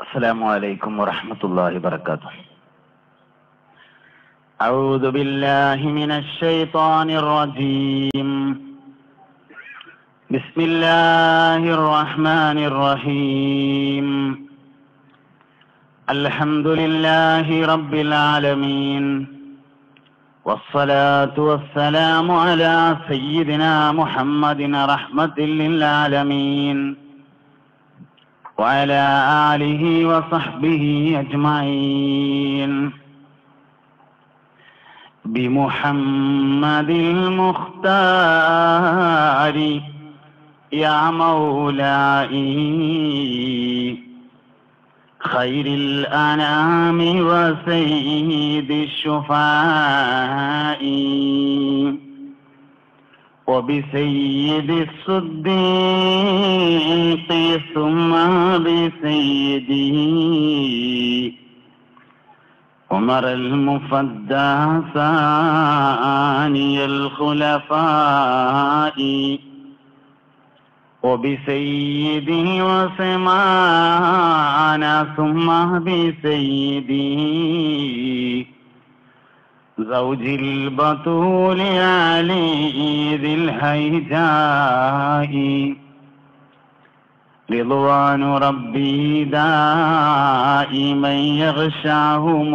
السلام عليكم ورحمة الله وبركاته أعوذ بالله من الشيطان الرجيم بسم الله الرحمن الرحيم الحمد لله رب العالمين والصلاة والسلام على سيدنا محمد رحمة للعالمين وعلى آله وصحبه أجمعين بمحمد المختار يا مولاي خير الأنام وسيد الشفاء وبسيد الصديق ثم بسيده عمر المفدى ثاني الخلفاء وبسيده وسمانا ثم بسيده زوج البطول علي ذي الهيجاء رضوان ربي دائما يغشاهم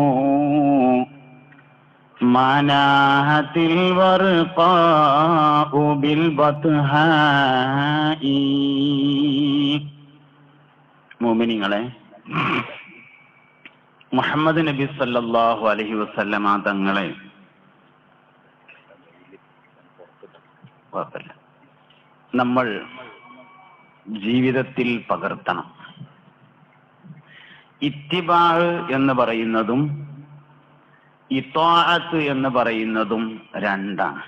ما ناهت الورقاء بالبطهاء മോമിനിങ്ങളെ മുഹമ്മദ് നബി സല്ലല്ലാഹു അലൈഹി വസല്ലമ തങ്ങളെ കുഴപ്പമില്ല നമ്മൾ ജീവിതത്തിൽ പകർത്തണം ഇത്തിബാഴ് എന്ന് പറയുന്നതും ഇത്താഅത്ത് എന്ന് പറയുന്നതും രണ്ടാണ്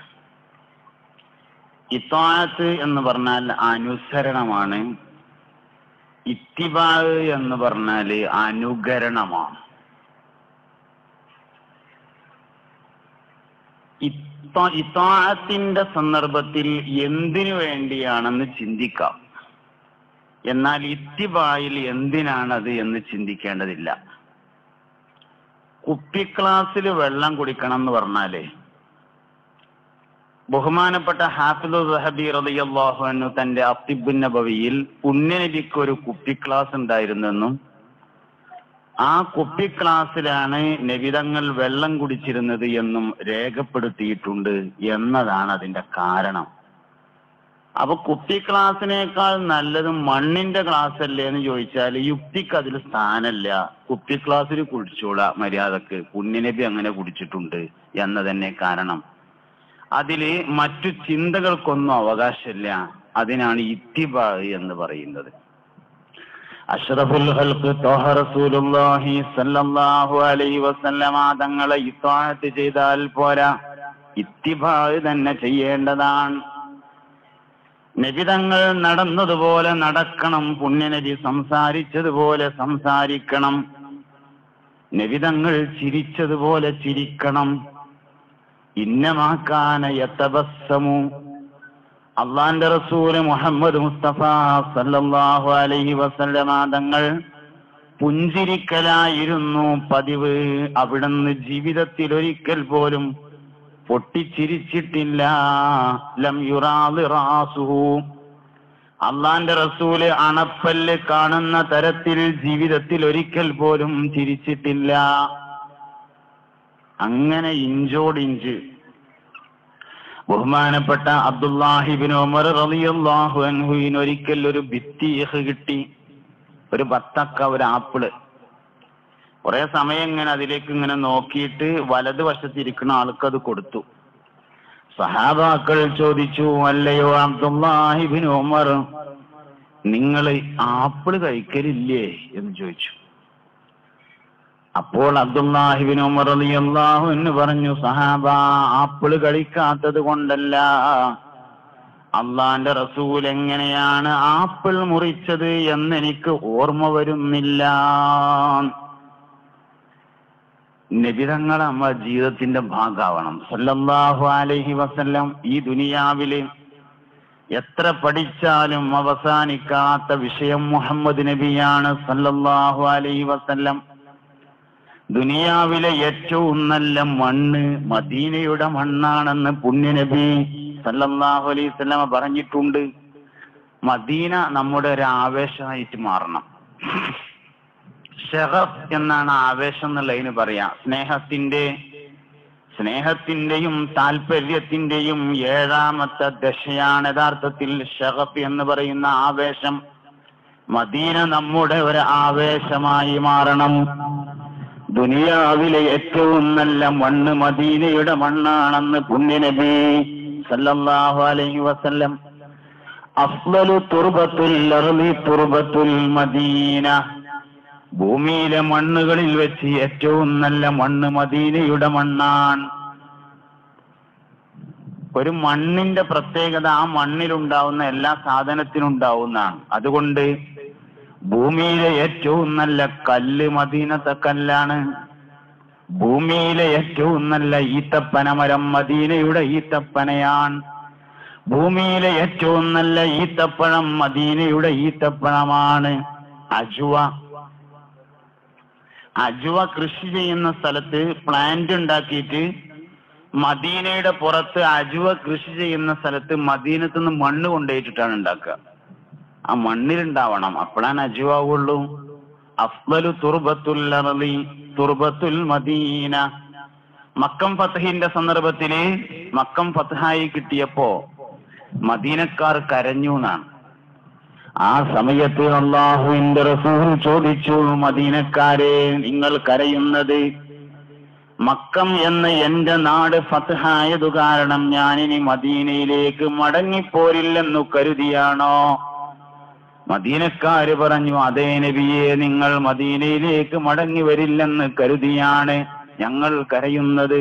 ഇത്താഅത്ത് എന്ന് പറഞ്ഞാൽ അനുസരണമാണ് ഇത്തിബാഴ് എന്ന് പറഞ്ഞാൽ അനുകരണമാണ് ഇത്ത- ഇത്താഅത്തിന്റെ സന്ദർഭത്തിൽ എന്തിനു വേണ്ടിയാണെന്ന് ചിന്തിക്കാം എന്നാൽ ഇത്തിബായിൽ എന്തിനാണത് എന്ന് ചിന്തിക്കേണ്ടതില്ല കുപ്പിക്ലാസ്സിൽ വെള്ളം കുടിക്കണം എന്ന് പറഞ്ഞാലേ ബഹുമാനപ്പെട്ട ഹാഫിദു സഹബി റളിയല്ലാഹു അൻഹു തന്റെ അത്തിബുൻ നബവിയിൽ പുണ്യനബിക്ക് ഒരു കുപ്പിക്ലാസ് ഉണ്ടായിരുന്നെന്നും ആ കുപ്പിക്ലാസ്സിലാണ് നബിതങ്ങൾ വെള്ളം കുടിച്ചിരുന്നത് എന്നും രേഖപ്പെടുത്തിയിട്ടുണ്ട് എന്നതാണ് അതിന്റെ കാരണം അപ്പൊ കുപ്പി ക്ലാസ്സിനേക്കാൾ നല്ലത് മണ്ണിന്റെ ക്ലാസ് അല്ലേ എന്ന് ചോദിച്ചാൽ യുക്തിക്ക് അതിൽ സ്ഥാനല്ല കുപ്പി ക്ലാസ്സിൽ കുടിച്ചോളാ മര്യാദക്ക് പുണ്യനബി അങ്ങനെ കുടിച്ചിട്ടുണ്ട് എന്ന് തന്നെ കാരണം അതില് മറ്റു ചിന്തകൾക്കൊന്നും അവകാശമില്ല അതിനാണ് ഇത്തിബാ എന്ന് പറയുന്നത് അഷ്റഫുൽ ഖൽഖ് ത്വഹ റസൂലുള്ളാഹി സ്വല്ലല്ലാഹു അലൈഹി വസല്ലമ തങ്ങളെ ഇത്വാഅത്ത് ചെയ്താൽ പോരാ ഇത്തിബാ തന്നെ ചെയ്യേണ്ടതാണ് നബിതങ്ങൾ നടന്നതുപോലെ നടക്കണം പുണ്യനബി സംസാരിച്ചതുപോലെ സംസാരിക്കണം നബിതങ്ങൾ ചിരിച്ചതുപോലെ ചിരിക്കണം ഇന്നമാക്കാന യത്തബസ്സമു അള്ളാന്റെ റസൂല് മുഹമ്മദ് മുസ്തഫ സല്ലല്ലാഹു അലൈഹി വസല്ലമ തങ്ങൾ പുഞ്ചിരിക്കലായിരുന്നു പതിവ് അവിടുന്ന് ജീവിതത്തിൽ ഒരിക്കൽ പോലും പൊട്ടിച്ചിരിച്ചിട്ടില്ല ലം യുറാദ് റാസുഹു അള്ളാന്റെ റസൂല് അണപ്പല്ല് കാണുന്ന തരത്തിൽ ജീവിതത്തിൽ ഒരിക്കൽ പോലും ചിരിച്ചിട്ടില്ല അങ്ങനെ ഇഞ്ചോടിഞ്ച് ബഹുമാനപ്പെട്ട അബ്ദുല്ലാഹിബിൻ ഉമർ റളിയല്ലാഹു അൻഹുവിന് ഒരിക്കൽ ഒരു ഭിത്തിയഹ് കിട്ടി ഒരു ബത്തക്ക ഒരു ആപ്പിള് കുറെ സമയം ഇങ്ങനെ അതിലേക്ക് ഇങ്ങനെ നോക്കിയിട്ട് വലത് വശത്തിരിക്കുന്ന ആൾക്ക് അത് കൊടുത്തു സഹാബാക്കൾ ചോദിച്ചു അല്ലയോ അബ്ദുല്ലാഹിബിൻ ഉമർ നിങ്ങൾ ആപ്പിള് കഴിക്കലില്ലേ എന്ന് ചോദിച്ചു അപ്പോൾ അബ്ദുല്ലാഹിബിൻ ഉമർ റളിയല്ലാഹു എന്ന് പറഞ്ഞു സഹാബ ആപ്പിള് കഴിക്കാത്തത് കൊണ്ടല്ല അള്ളാന്റെ റസൂൽ എങ്ങനെയാണ് ആപ്പിൾ മുറിച്ചത് എന്നെനിക്ക് ഓർമ്മ വരുന്നില്ല നബിതങ്ങൾ നമ്മുടെ ജീവിതത്തിന്റെ ഭാഗമാവണം സല്ലല്ലാഹു അലൈഹി വസല്ലം ഈ ദുനിയാവില് എത്ര പഠിച്ചാലും അവസാനിക്കാത്ത വിഷയം മുഹമ്മദ് നബിയാണ് സല്ലല്ലാഹു അലൈഹി വസല്ലം ദുനിയാവിലെ ഏറ്റവും നല്ല മണ്ണ് മദീനയുടെ മണ്ണാണെന്ന് പുണ്യനബി സല്ലല്ലാഹു അലൈഹി വസല്ലമ പറഞ്ഞിട്ടുണ്ട് മദീന നമ്മുടെ ഒരു ആവേശമായിട്ട് മാറണം ഷെഹഫ് എന്നാണ് ആവേശം എന്നുള്ളതിന് പറയാ സ്നേഹത്തിന്റെ സ്നേഹത്തിന്റെയും താല്പര്യത്തിന്റെയും ഏഴാമത്തെ ദശയാണ് യഥാർത്ഥത്തിൽ ഷഹഫ് എന്ന് പറയുന്ന ആവേശം മദീന നമ്മുടെ ഒരു ആവേശമായി മാറണം ദുനിയാവിലെ ഏറ്റവും നല്ല മണ്ണ് മദീനയുടെ മണ്ണാണെന്ന് പുണ്യനബി സല്ലല്ലാഹു അലൈഹി വസല്ലം അഫ്ലലു തുർബത്തുൽ അർളി തുർബത്തുൽ മദീന ഭൂമിയിലെ മണ്ണുകളിൽ വെച്ച് ഏറ്റവും നല്ല മണ്ണ് മദീനയുടെ മണ്ണാണ് ഒരു മണ്ണിന്റെ പ്രത്യേകത ആ മണ്ണിലുണ്ടാവുന്ന എല്ലാ സാധനത്തിനും ഉണ്ടാവുന്നതാണ് അതുകൊണ്ട് ഭൂമിയിലെ ഏറ്റവും നല്ല കല്ല് മദീനത്തെ കല്ലാണ് ഭൂമിയിലെ ഏറ്റവും നല്ല ഈത്തപ്പന മരം മദീനയുടെ ഈത്തപ്പനയാണ് ഭൂമിയിലെ ഏറ്റവും നല്ല ഈത്തപ്പഴം മദീനയുടെ ഈത്തപ്പഴമാണ് അജുവ അജുവ കൃഷി ചെയ്യുന്ന സ്ഥലത്ത് പ്ലാന്റ് ഉണ്ടാക്കിയിട്ട് മദീനയുടെ പുറത്ത് അജുവ കൃഷി ചെയ്യുന്ന സ്ഥലത്ത് മദീനത്ത് നിന്ന് മണ്ണ് കൊണ്ടുപോയിട്ടിട്ടാണ് ഉണ്ടാക്കുക ആ മണ്ണിലുണ്ടാവണം അപ്പോഴാണ് അജുവ ആവുള്ളൂ അഫ്ലലു തുർബത്തുൽ അറളി തുർബത്തുൽ മദീന മക്കം ഫത്തഹിന്റെ സന്ദർഭത്തില് മക്കം ഫത്തഹായി കിട്ടിയപ്പോ മദീനക്കാർ കരഞ്ഞു എന്നാണ് ആ സമയത്ത് അള്ളാഹുവിന്റെ റസൂൽ ചോദിച്ചു മദീനക്കാരെ നിങ്ങൾ കരയുന്നത് മക്കം എന്ന എന്റെ നാട് ഫത്തഹായതു കാരണം ഞാനിനി മദീനയിലേക്ക് മടങ്ങിപ്പോരില്ലെന്നു കരുതിയാണോ മദീനക്കാര് പറഞ്ഞു അതേ നബിയെ നിങ്ങൾ മദീനയിലേക്ക് മടങ്ങി വരില്ലെന്ന് കരുതിയാണ് ഞങ്ങൾ കരയുന്നത്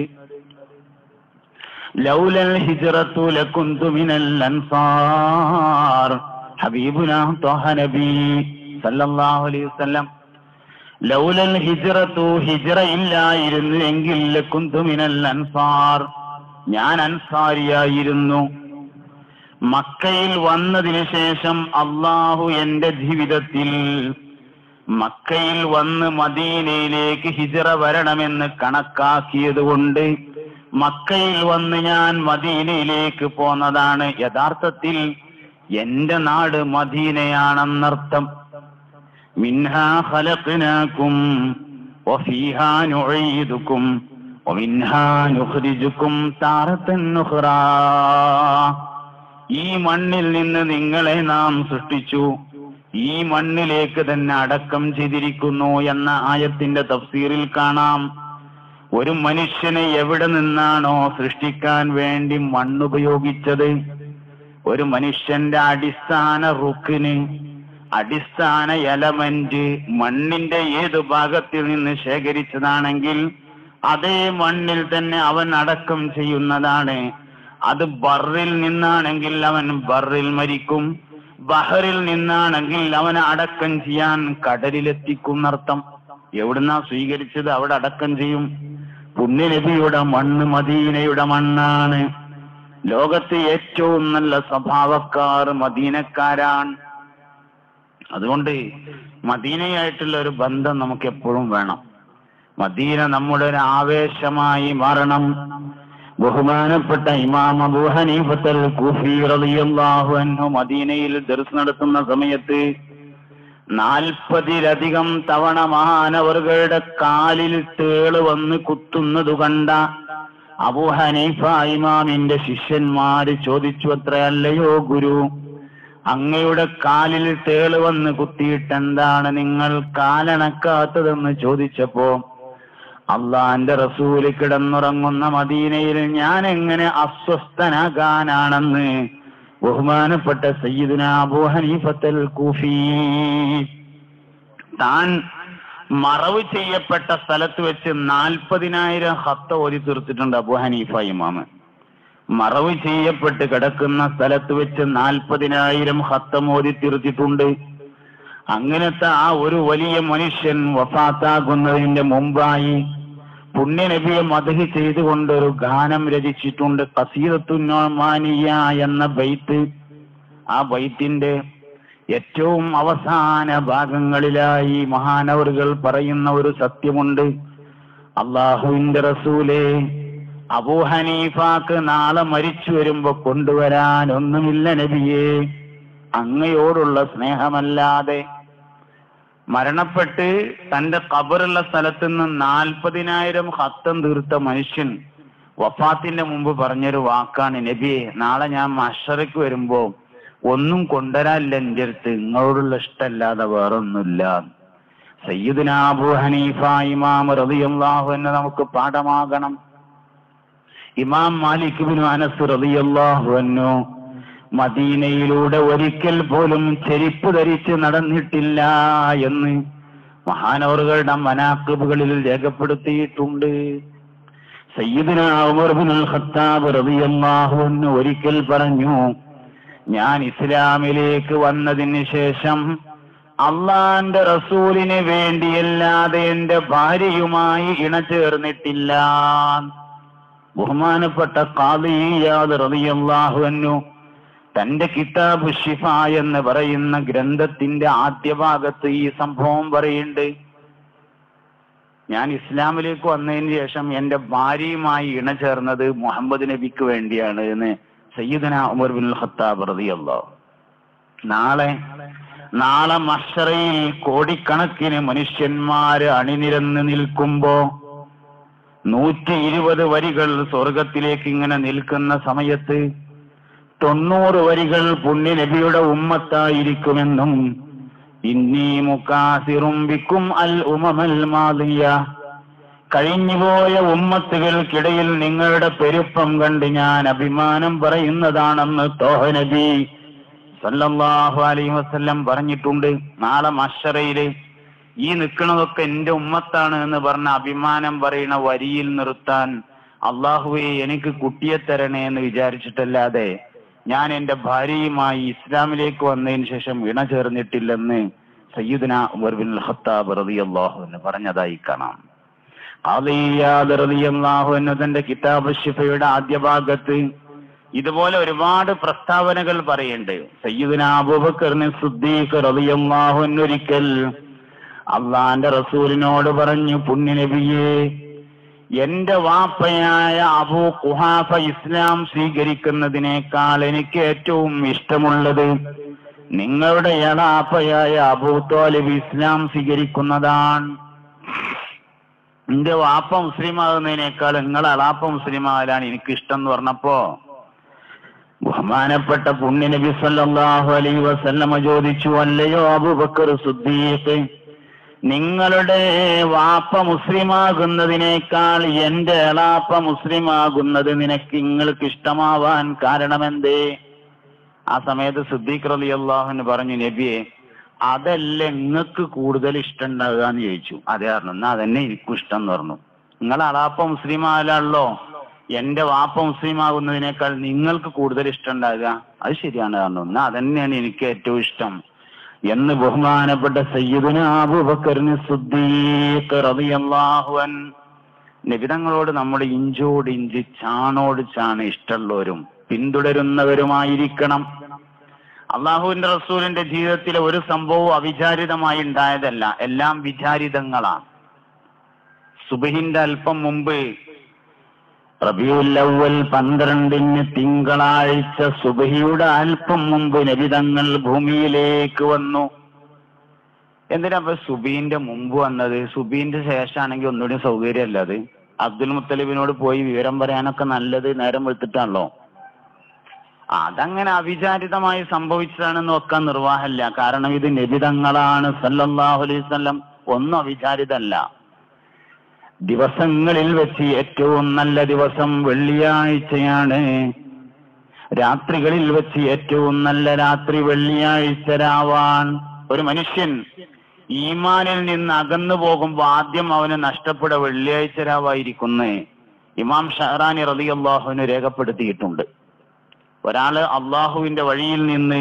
ലൗലൽ ഹിജ്റത്തു ലകുന്തു മിനൽ അൻസാർ ഹബീബുന ത്വഹ നബി സല്ലല്ലാഹു അലൈഹി വസല്ലം ലൗലൽ ഹിജ്റത്തു ഹിജ്റ ഇല്ലായിരുന്നു എങ്കിൽ ലകുന്തു മിനൽ അൻസാർ ഞാൻ അൻസാരിയായിരുന്നു മക്കയിൽ വന്നതിന് ശേഷം അള്ളാഹു എന്റെ ജീവിതത്തിൽ മക്കയിൽ വന്ന് മദീനയിലേക്ക് ഹിജറ വരണമെന്ന് കണക്കാക്കിയത് കൊണ്ട് മക്കയിൽ വന്ന് ഞാൻ മദീനയിലേക്ക് പോന്നതാണ് യഥാർത്ഥത്തിൽ എന്റെ നാട് മദീനയാണെന്നർത്ഥം മിൻഹാ ഖലഖ്നാകും വഫീഹാ നുഈദുകും വമിൻഹാ നുഖ്രിജുകും താറത്തൻ നുഖ്റാ ഈ മണ്ണിൽ നിന്ന് നിങ്ങളെ നാം സൃഷ്ടിച്ചു ഈ മണ്ണിലേക്ക് തന്നെ അടക്കം ചെയ്തിരിക്കുന്നു എന്ന ആയത്തിന്റെ തഫ്സീറിൽ കാണാം ഒരു മനുഷ്യനെ എവിടെ നിന്നാണോ സൃഷ്ടിക്കാൻ വേണ്ടി മണ്ണുപയോഗിച്ചത് ഒരു മനുഷ്യന്റെ അടിസ്ഥാന റുക്കിന് അടിസ്ഥാന എലമെന്റ് മണ്ണിന്റെ ഏത് ഭാഗത്തിൽ നിന്ന് ശേഖരിച്ചതാണെങ്കിൽ അതേ മണ്ണിൽ തന്നെ അവൻ അടക്കം ചെയ്യുന്നതാണ് അത് ബറിൽ നിന്നാണെങ്കിൽ അവൻ ബറിൽ മരിക്കും ബഹറിൽ നിന്നാണെങ്കിൽ അവനെ അടക്കം ചെയ്യാൻ കടലിലെത്തിക്കും എന്നർത്ഥം എവിടുന്നാ സ്വീകരിച്ചത് അവിടെ അടക്കം ചെയ്യും പുണ്യനബിയുടെ മണ്ണ് മദീനയുടെ മണ്ണാണ് ലോകത്തെ ഏറ്റവും നല്ല സ്വഭാവക്കാർ മദീനക്കാരാണ് അതുകൊണ്ട് മദീനയായിട്ടുള്ള ഒരു ബന്ധം നമുക്ക് എപ്പോഴും വേണം മദീന നമ്മുടെ ഒരു ആവേശമായി മാറണം ബഹുമാനപ്പെട്ട ഇമാം അബൂ ഹനീഫത്തൽ കൂഫി റളിയല്ലാഹു അൻഹു മദീനയിൽ ദർസ് നടത്തുന്ന സമയത്ത് നാൽപ്പതിലധികം തവണ മഹാനവറുകളുടെ കാലിൽ തേള് വന്ന് കുത്തുന്നത് കണ്ട അബൂ ഹനീഫ ഇമാമിന്റെ ശിഷ്യന്മാര് ചോദിച്ചു അത്രയല്ലയോ ഗുരു അങ്ങയുടെ കാലിൽ തേള് വന്ന് കുത്തിയിട്ട് എന്താണ് നിങ്ങൾ കാലണക്കാത്തതെന്ന് ചോദിച്ചപ്പോ അള്ളാന്റെ റസൂല് കിടന്നുറങ്ങുന്ന മദീനയിൽ ഞാൻ എങ്ങനെ അസ്വസ്ഥനാകാനാണെന്ന് ബഹുമാനപ്പെട്ട സയ്യിദുന അബൂ ഹനീഫത്തൽ കൂഫി താൻ മറവ് ചെയ്യപ്പെട്ട സ്ഥലത്ത് വെച്ച് നാൽപ്പതിനായിരം ഹത്ത ഓതി തീർത്തിട്ടുണ്ട് അബൂ ഹനീഫ ഇമാമ് മറവ് ചെയ്യപ്പെട്ട് കിടക്കുന്ന സ്ഥലത്ത് വെച്ച് നാൽപ്പതിനായിരം ഹത്തം ഓതി തീർത്തിട്ടുണ്ട് അങ്ങനത്തെ ആ ഒരു വലിയ മനുഷ്യൻ വഫാത്താകുന്നതിന്റെ മുമ്പായി പുണ്യനബിയെ മദഹി ചെയ്തുകൊണ്ട് ഒരു ഗാനം രചിച്ചിട്ടുണ്ട് കസീറത്തുന്നോമാനിയ എന്ന ബൈത്ത് ആ ബൈത്തിന്റെ ഏറ്റവും അവസാന ഭാഗങ്ങളിലായി മഹാനവറുകൾ പറയുന്ന ഒരു സത്യമുണ്ട് അള്ളാഹുവിന്റെ റസൂലേ അബൂ ഹനീഫാക്ക് നാളെ മരിച്ചു വരുമ്പോ കൊണ്ടുവരാൻ ഒന്നുമില്ല നബിയേ അങ്ങയോടുള്ള സ്നേഹമല്ലാതെ മരണപ്പെട്ട് തന്റെ കബറുള്ള സ്ഥലത്ത് നിന്ന് നാൽപ്പതിനായിരം ഹത്തം തീർത്ത മനുഷ്യൻ വഫാത്തിന്റെ മുമ്പ് പറഞ്ഞൊരു വാക്കാണ് നബിയെ നാളെ ഞാൻ മഷറയ്ക്ക് വരുമ്പോ ഒന്നും കൊണ്ടുവരാനില്ല എന്റെ അടുത്ത് നിങ്ങളോടുള്ള ഇഷ്ടമല്ലാതെ വേറൊന്നുമില്ല സയ്യിദുന അബൂ ഹനീഫ ഇമാം റളിയല്ലാഹു എന്ന് നമുക്ക് പാഠമാകണം ഇമാം മാലിക് ബിൻ അനസ് റളിയല്ലാഹു അൻഹു മദീനയിലൂടെ ഒരിക്കൽ പോലും ചെരിപ്പ് ധരിച്ച് നടന്നിട്ടില്ല എന്ന് മഹാനവറുകളുടെ മനാക്കിബുകളിൽ രേഖപ്പെടുത്തിയിട്ടുണ്ട് സയ്യിദിന ഉമർ ബിൻ അൽ ഖത്താബ് റളിയല്ലാഹു അൻഹു ഒരിക്കൽ പറഞ്ഞു ഞാൻ ഇസ്ലാമിലേക്ക് വന്നതിന് ശേഷം അള്ളാന്റെ റസൂലിന് വേണ്ടിയല്ലാതെ എന്റെ ഭാര്യയുമായി ഇണ ചേർന്നിട്ടില്ല ബഹുമാനപ്പെട്ട ഖാദിയാദ് റളിയല്ലാഹു അൻഹു തന്റെ കിതാബ് ഷിഫ എന്ന് പറയുന്ന ഗ്രന്ഥത്തിന്റെ ആദ്യ ഭാഗത്ത് ഈ സംഭവം പറയുന്നുണ്ട് ഞാൻ ഇസ്ലാമിലേക്ക് വന്നതിന് ശേഷം എന്റെ ഭാര്യയുമായി ഇണ ചേർന്നത് മുഹമ്മദ് നബിക്ക് വേണ്ടിയാണ് എന്ന് സയ്യിദന ഉമർ ബിൻ ഖത്താബ് റളിയല്ലാഹു നാളെ നാളെ മഷറയിൽ കോടിക്കണക്കിന് മനുഷ്യന്മാര് അണിനിരന്ന് നിൽക്കുമ്പോ നൂറ്റി ഇരുപത് വരികൾ സ്വർഗത്തിലേക്ക് ഇങ്ങനെ നിൽക്കുന്ന സമയത്ത് തൊണ്ണൂറ് വരികൾ പുണ്യ നബിയുടെ ഉമ്മത്തായിരിക്കുമെന്നും ഇന്നീ മുക്കാസിറും ബിക്കും അൽ ഉമമൽ മാതിയ കഴിഞ്ഞുപോയ ഉമ്മത്തുകൾക്കിടയിൽ നിങ്ങളുടെ പെരുപ്പം കണ്ട് ഞാൻ അഭിമാനം പറയുന്നതാണെന്ന് തോഹ നബി സല്ലല്ലാഹു അലൈഹി വസല്ലം പറഞ്ഞിട്ടുണ്ട് നാളെ മഷറയില് ഈ നിൽക്കണതൊക്കെ എന്റെ ഉമ്മത്താണ് എന്ന് പറഞ്ഞ അഭിമാനം പറയുന്ന വരിയിൽ നിർത്താൻ അള്ളാഹുവെ എനിക്ക് കുട്ടിയെ തരണേ എന്ന് വിചാരിച്ചിട്ടല്ലാതെ ഞാൻ എന്റെ ഭാര്യയുമായി ഇസ്ലാമിലേക്ക് വന്നതിന് ശേഷം ഇണ ചേർന്നിട്ടില്ലെന്ന് സയ്യിദുന ഉമർ ബിൻ ഖത്താബ് റളിയല്ലാഹു അൻഹു പറഞ്ഞതായി കാണാം ഖാദിയാദ് റളിയല്ലാഹു അൻഹു തന്റെ കിതാബ് ഷിഫയുടെ ആദ്യ ഭാഗത്ത് ഇതുപോലെ ഒരുപാട് പ്രസ്താവനകൾ പറയുന്നുണ്ട് സയ്യിദുന അബൂബക്കറിന് സുദ്ദീഖ് റളിയല്ലാഹു അൻഹു ഒരിക്കൽ അള്ളാന്റെ റസൂലിനോട് പറഞ്ഞു പുണ്യ നബിയേ എന്റെ വാപ്പയായ അബൂ കുഹാഫ ഇസ്ലാം സ്വീകരിക്കുന്നതിനേക്കാൾ എനിക്ക് ഏറ്റവും ഇഷ്ടമുള്ളത് നിങ്ങളുടെ എളാപ്പയായ അബൂ തോലിബ് ഇസ്ലാം സ്വീകരിക്കുന്നതാണ് എന്റെ വാപ്പ മുസ്ലിം ആകുന്നതിനേക്കാൾ നിങ്ങളെ അളാപ്പ മുസ്ലിം ആകലാണ് എനിക്ക് ഇഷ്ടം എന്ന് പറഞ്ഞപ്പോ ബഹുമാനപ്പെട്ട പുണ്യ നബി സല്ലല്ലാഹു അലൈഹി വസല്ലമ ചോദിച്ചു അല്ലയോ അബൂബക്കർ സുദ്ദീഖ് നിങ്ങളുടെ വാപ്പ മുസ്ലിമാകുന്നതിനേക്കാൾ എന്റെ എളാപ്പ മുസ്ലിമാകുന്നത് നിനക്ക് നിങ്ങൾക്ക് ഇഷ്ടമാവാൻ കാരണമെന്തേ ആ സമയത്ത് സിദ്ദീഖ് റലി അള്ളാഹുന് പറഞ്ഞു നബിയെ അതല്ല നിങ്ങൾക്ക് കൂടുതൽ ഇഷ്ടം ഉണ്ടാകുക എന്ന് ചോദിച്ചു അതെ പറഞ്ഞു എന്നാ അതന്നെ എനിക്കും ഇഷ്ടം എന്ന് പറഞ്ഞു നിങ്ങൾ അളാപ്പ മുസ്ലിം ആയാലോ എന്റെ വാപ്പ മുസ്ലിം ആകുന്നതിനേക്കാൾ നിങ്ങൾക്ക് കൂടുതൽ ഇഷ്ടം ഉണ്ടാകുക അത് ശരിയാണ് പറഞ്ഞു എന്നാ അതന്നെയാണ് എനിക്ക് ഏറ്റവും ഇഷ്ടം എന്ന് ബഹുമാനപ്പെട്ട സയ്യിദുന അബൂബക്കറിന് സുദ്ദീഖ് റളിയല്ലാഹു അൻ നിബിതങ്ങളോട് നമ്മൾ ഇഞ്ചോട് ഇഞ്ച് ചാണോട് ചാണ് ഇഷ്ടമുള്ളവരും പിന്തുടരുന്നവരുമായിരിക്കണം അള്ളാഹുവിന്റെ റസൂലിന്റെ ജീവിതത്തിലെ ഒരു സംഭവവും അവിചാരിതമായി ഉണ്ടായതല്ല എല്ലാം വിചാരിതങ്ങളാണ് സുബഹിന്റെ അല്പം മുമ്പ് റബിയുൽ അവ്വൽ പന്ത്രണ്ടിന് തിങ്കളാഴ്ച സുബഹിയുടെ അല്പം മുമ്പ് നബിതങ്ങൾ ഭൂമിയിലേക്ക് വന്നു എന്തിനാ ഇപ്പൊ സുബീന്റെ മുമ്പ് വന്നത് സുബീന്റെ ശേഷമാണെങ്കിൽ ഒന്നുകൂടി സൗകര്യമല്ല അത് അബ്ദുൽ മുത്തലിബിനോട് പോയി വിവരം പറയാനൊക്കെ നല്ലത് നേരം വെളുത്തിട്ടാണല്ലോ അതങ്ങനെ അവിചാരിതമായി സംഭവിച്ചതാണെന്ന് വെക്കാൻ നിർവാഹമില്ല കാരണം ഇത് നബിതങ്ങളാണ് സല്ലല്ലാഹു അലൈഹി വസല്ലം ഒന്നും അവിചാരിതല്ല ദിവസങ്ങളിൽ വെച്ച് ഏറ്റവും നല്ല ദിവസം വെള്ളിയാഴ്ചയാണ് രാത്രികളിൽ വെച്ച് ഏറ്റവും നല്ല രാത്രി വെള്ളിയാഴ്ച രാവാൻ ഒരു മനുഷ്യൻ ഈമാനിൽ നിന്ന് അകന്നു പോകുമ്പോൾ ആദ്യം അവന് നഷ്ടപ്പെട വെള്ളിയാഴ്ച രാവായിരിക്കുന്നേ ഇമാം ഷഹറാനി റതി അള്ളാഹുവിന് രേഖപ്പെടുത്തിയിട്ടുണ്ട് ഒരാള് അള്ളാഹുവിന്റെ വഴിയിൽ നിന്ന്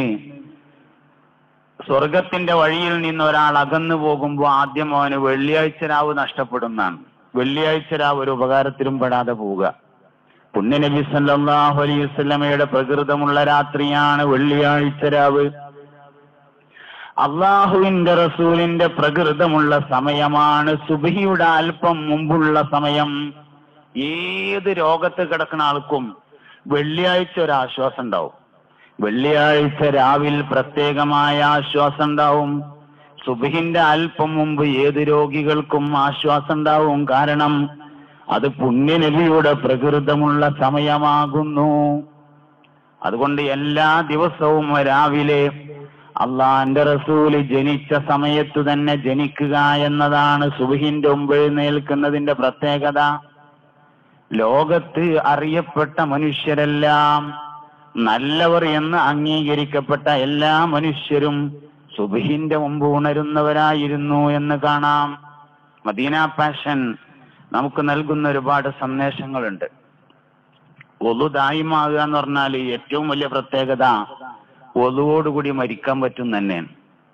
സ്വർഗത്തിന്റെ വഴിയിൽ നിന്ന് ഒരാൾ അകന്നു പോകുമ്പോൾ ആദ്യം അവന് വെള്ളിയാഴ്ച രാവ് നഷ്ടപ്പെടുന്നതാണ് വെള്ളിയാഴ്ച രാവ് ഒരു ഉപകാരത്തിലും പെടാതെ പോവുക പുണ്യനബി സല്ലല്ലാഹു അലൈഹി വസല്ലമയുടെ പ്രകൃതമുള്ള രാത്രിയാണ് വെള്ളിയാഴ്ച രാവ് അള്ളാഹുവിന്റെ റസൂലിന്റെ പ്രകൃതമുള്ള സമയമാണ് സുബഹിയുടെ അല്പം മുമ്പുള്ള സമയം ഏത് രോഗത്ത് കിടക്കുന്ന ആൾക്കും വെള്ളിയാഴ്ച ഒരു ആശ്വാസം ഉണ്ടാവും വെള്ളിയാഴ്ച രാവിൽ പ്രത്യേകമായ ആശ്വാസം ഉണ്ടാവും സുബഹിന്റെ അല്പം മുമ്പ് ഏത് രോഗികൾക്കും ആശ്വാസം ഉണ്ടാവും കാരണം അത് പുണ്യനബിയുടെ പ്രകൃതമുള്ള സമയമാകുന്നു അതുകൊണ്ട് എല്ലാ ദിവസവും രാവിലെ അള്ളാന്റെ റസൂല് ജനിച്ച സമയത്ത് തന്നെ ജനിക്കുക എന്നതാണ് സുബഹിന്റെ മുമ്പ് എഴുന്നേൽക്കുന്നതിന്റെ പ്രത്യേകത ലോകത്ത് അറിയപ്പെട്ട മനുഷ്യരെല്ലാം നല്ലവർ എന്ന് അംഗീകരിക്കപ്പെട്ട എല്ലാ മനുഷ്യരും സുബഹിന്റെ മുമ്പ് ഉണരുന്നവരായിരുന്നു എന്ന് കാണാം മദീന പാഷൻ നമുക്ക് നൽകുന്ന ഒരുപാട് സന്ദേശങ്ങളുണ്ട് ഒലു ദായിമാകുക എന്ന് പറഞ്ഞാൽ ഏറ്റവും വലിയ പ്രത്യേകത ഒലുവോടുകൂടി മരിക്കാൻ പറ്റും തന്നെയാണ്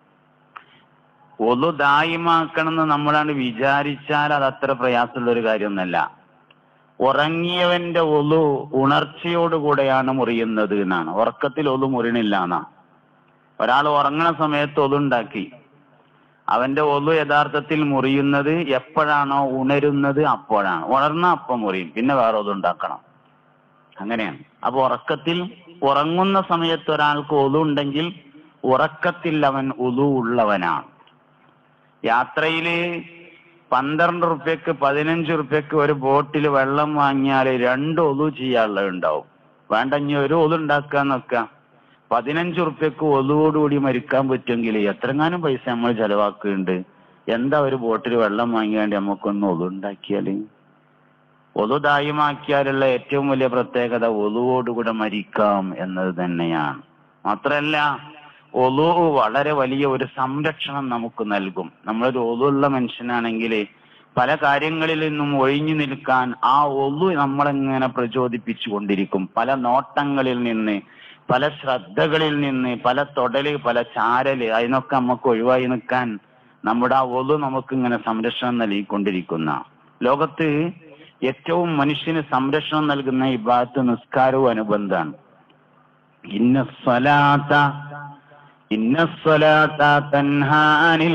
ഒലു ദായിമാക്കണം എന്ന് നമ്മളാണ് വിചാരിച്ചാൽ അത് അത്ര പ്രയാസമുള്ള ഒരു കാര്യമൊന്നല്ല ഉറങ്ങിയവന്റെ ഒലു ഉണർച്ചയോടുകൂടെയാണ് മുറിയുന്നത് എന്നാണ് ഉറക്കത്തിൽ ഒലു മുറിയണില്ല എന്നാ ഒരാൾ ഉറങ്ങണ സമയത്ത് ഒലുണ്ടാക്കി അവന്റെ ഒലു യഥാർത്ഥത്തിൽ മുറിയുന്നത് എപ്പോഴാണോ ഉണരുന്നത് അപ്പോഴാണ് ഉണർന്ന അപ്പം മുറിയും പിന്നെ വേറെ ഒതു ഉണ്ടാക്കണം അങ്ങനെയാണ് അപ്പൊ ഉറക്കത്തിൽ ഉറങ്ങുന്ന സമയത്ത് ഒരാൾക്ക് ഒലു ഉണ്ടെങ്കിൽ ഉറക്കത്തിൽ അവൻ ഒലു ഉള്ളവനാണ് യാത്രയില് പന്ത്രണ്ട് റുപ്യക്ക് പതിനഞ്ച് റുപ്യക്ക് ഒരു ബോട്ടിൽ വെള്ളം വാങ്ങിയാൽ രണ്ട് ഒലു ചെയ്യാനുള്ളത് ഉണ്ടാവും വേണ്ട ഇനി ഒരു ഒലു ഉണ്ടാക്കാൻ നോക്കാം പതിനഞ്ച് റുപ്യക്ക് ഒലുവോടുകൂടി മരിക്കാൻ പറ്റുമെങ്കിൽ എത്രങ്ങാനും പൈസ നമ്മൾ ചെലവാക്കുന്നുണ്ട് എന്താ ഒരു ബോട്ടിൽ വെള്ളം വാങ്ങിയാണ്ട് നമുക്കൊന്ന് ഒലു ഉണ്ടാക്കിയാല് ഒലു ദായമാക്കിയാലുള്ള ഏറ്റവും വലിയ പ്രത്യേകത ഒലുവോടുകൂടെ മരിക്കാം എന്നത് തന്നെയാണ് മാത്രല്ല ഒലു വളരെ വലിയ ഒരു സംരക്ഷണം നമുക്ക് നൽകും നമ്മളൊരു ഒലുള്ള മനുഷ്യനാണെങ്കിൽ പല കാര്യങ്ങളിൽ നിന്നും ഒഴിഞ്ഞു നിൽക്കാൻ ആ ഒലു നമ്മളെങ്ങനെ പ്രചോദിപ്പിച്ചു കൊണ്ടിരിക്കും പല നോട്ടങ്ങളിൽ നിന്ന് പല ശ്രദ്ധകളിൽ നിന്ന് പല തൊടല് പല ചാരല് അതിനൊക്കെ നമുക്ക് ഒഴിവായി നിൽക്കാൻ നമ്മുടെ ആ ഒലു നമുക്ക് ഇങ്ങനെ സംരക്ഷണം നൽകിക്കൊണ്ടിരിക്കുന്ന ലോകത്ത് ഏറ്റവും മനുഷ്യന് സംരക്ഷണം നൽകുന്ന ഈ ഭാഗത്ത് നിസ്കാരവും അനുബന്ധമാണ് ഇന്ന സ്വലാത്ത ഇന്ന സ്വലാത്ത തൻഹാനിൽ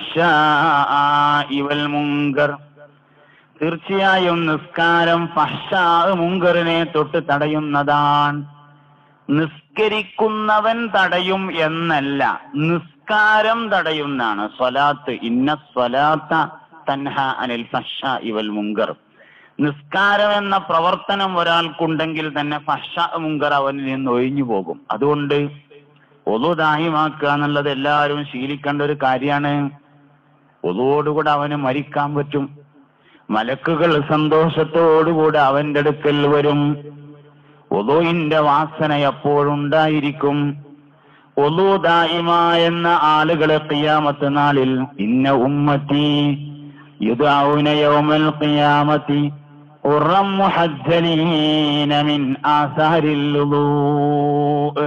ഫഹ്ശാഇ വൽ മുങ്കർ തീർച്ചയായും നിസ്കാരം ഫഹ്ഷാ മുങ്കറിനെ തൊട്ട് തടയുന്നതാണ് നിസ്കരിക്കുന്നവൻ തടയും എന്നല്ല നിസ്കാരം തടയുന്നാണ് സ്വലാത്ത് ഇന്ന സ്വലാത്ത തൻഹ അനിൽ ഫഷ ഇവൽ മുങ്കർ നിസ്കാരം എന്ന പ്രവർത്തനം ഒരാൾക്കുണ്ടെങ്കിൽ തന്നെ ഫഷ മുങ്കർ അവനിൽ നിന്ന് ഒഴിഞ്ഞു പോകും അതുകൊണ്ട് ഒതുദാഹിമാക്കുക എന്നുള്ളത് എല്ലാവരും ശീലിക്കേണ്ട ഒരു കാര്യമാണ് ഒതുവോടുകൂടെ അവന് മരിക്കാൻ പറ്റും മലക്കുകൾ സന്തോഷത്തോടുകൂടെ അവന്റെ അടുക്കൽ വരും ഒലോയിന്റെ വാസന എപ്പോഴുണ്ടായിരിക്കും ഒലു ദായിമ എന്ന ആളുകളെ ഖിയാമത്ത് നാളിൽ ഇന്ന ഉമ്മത്തി യുദാവുന യൗമൽ ഖിയാമത്തി ഉറം മുഹജ്ജലീന മിൻ ആസാരിൽ വുളൂഅ്.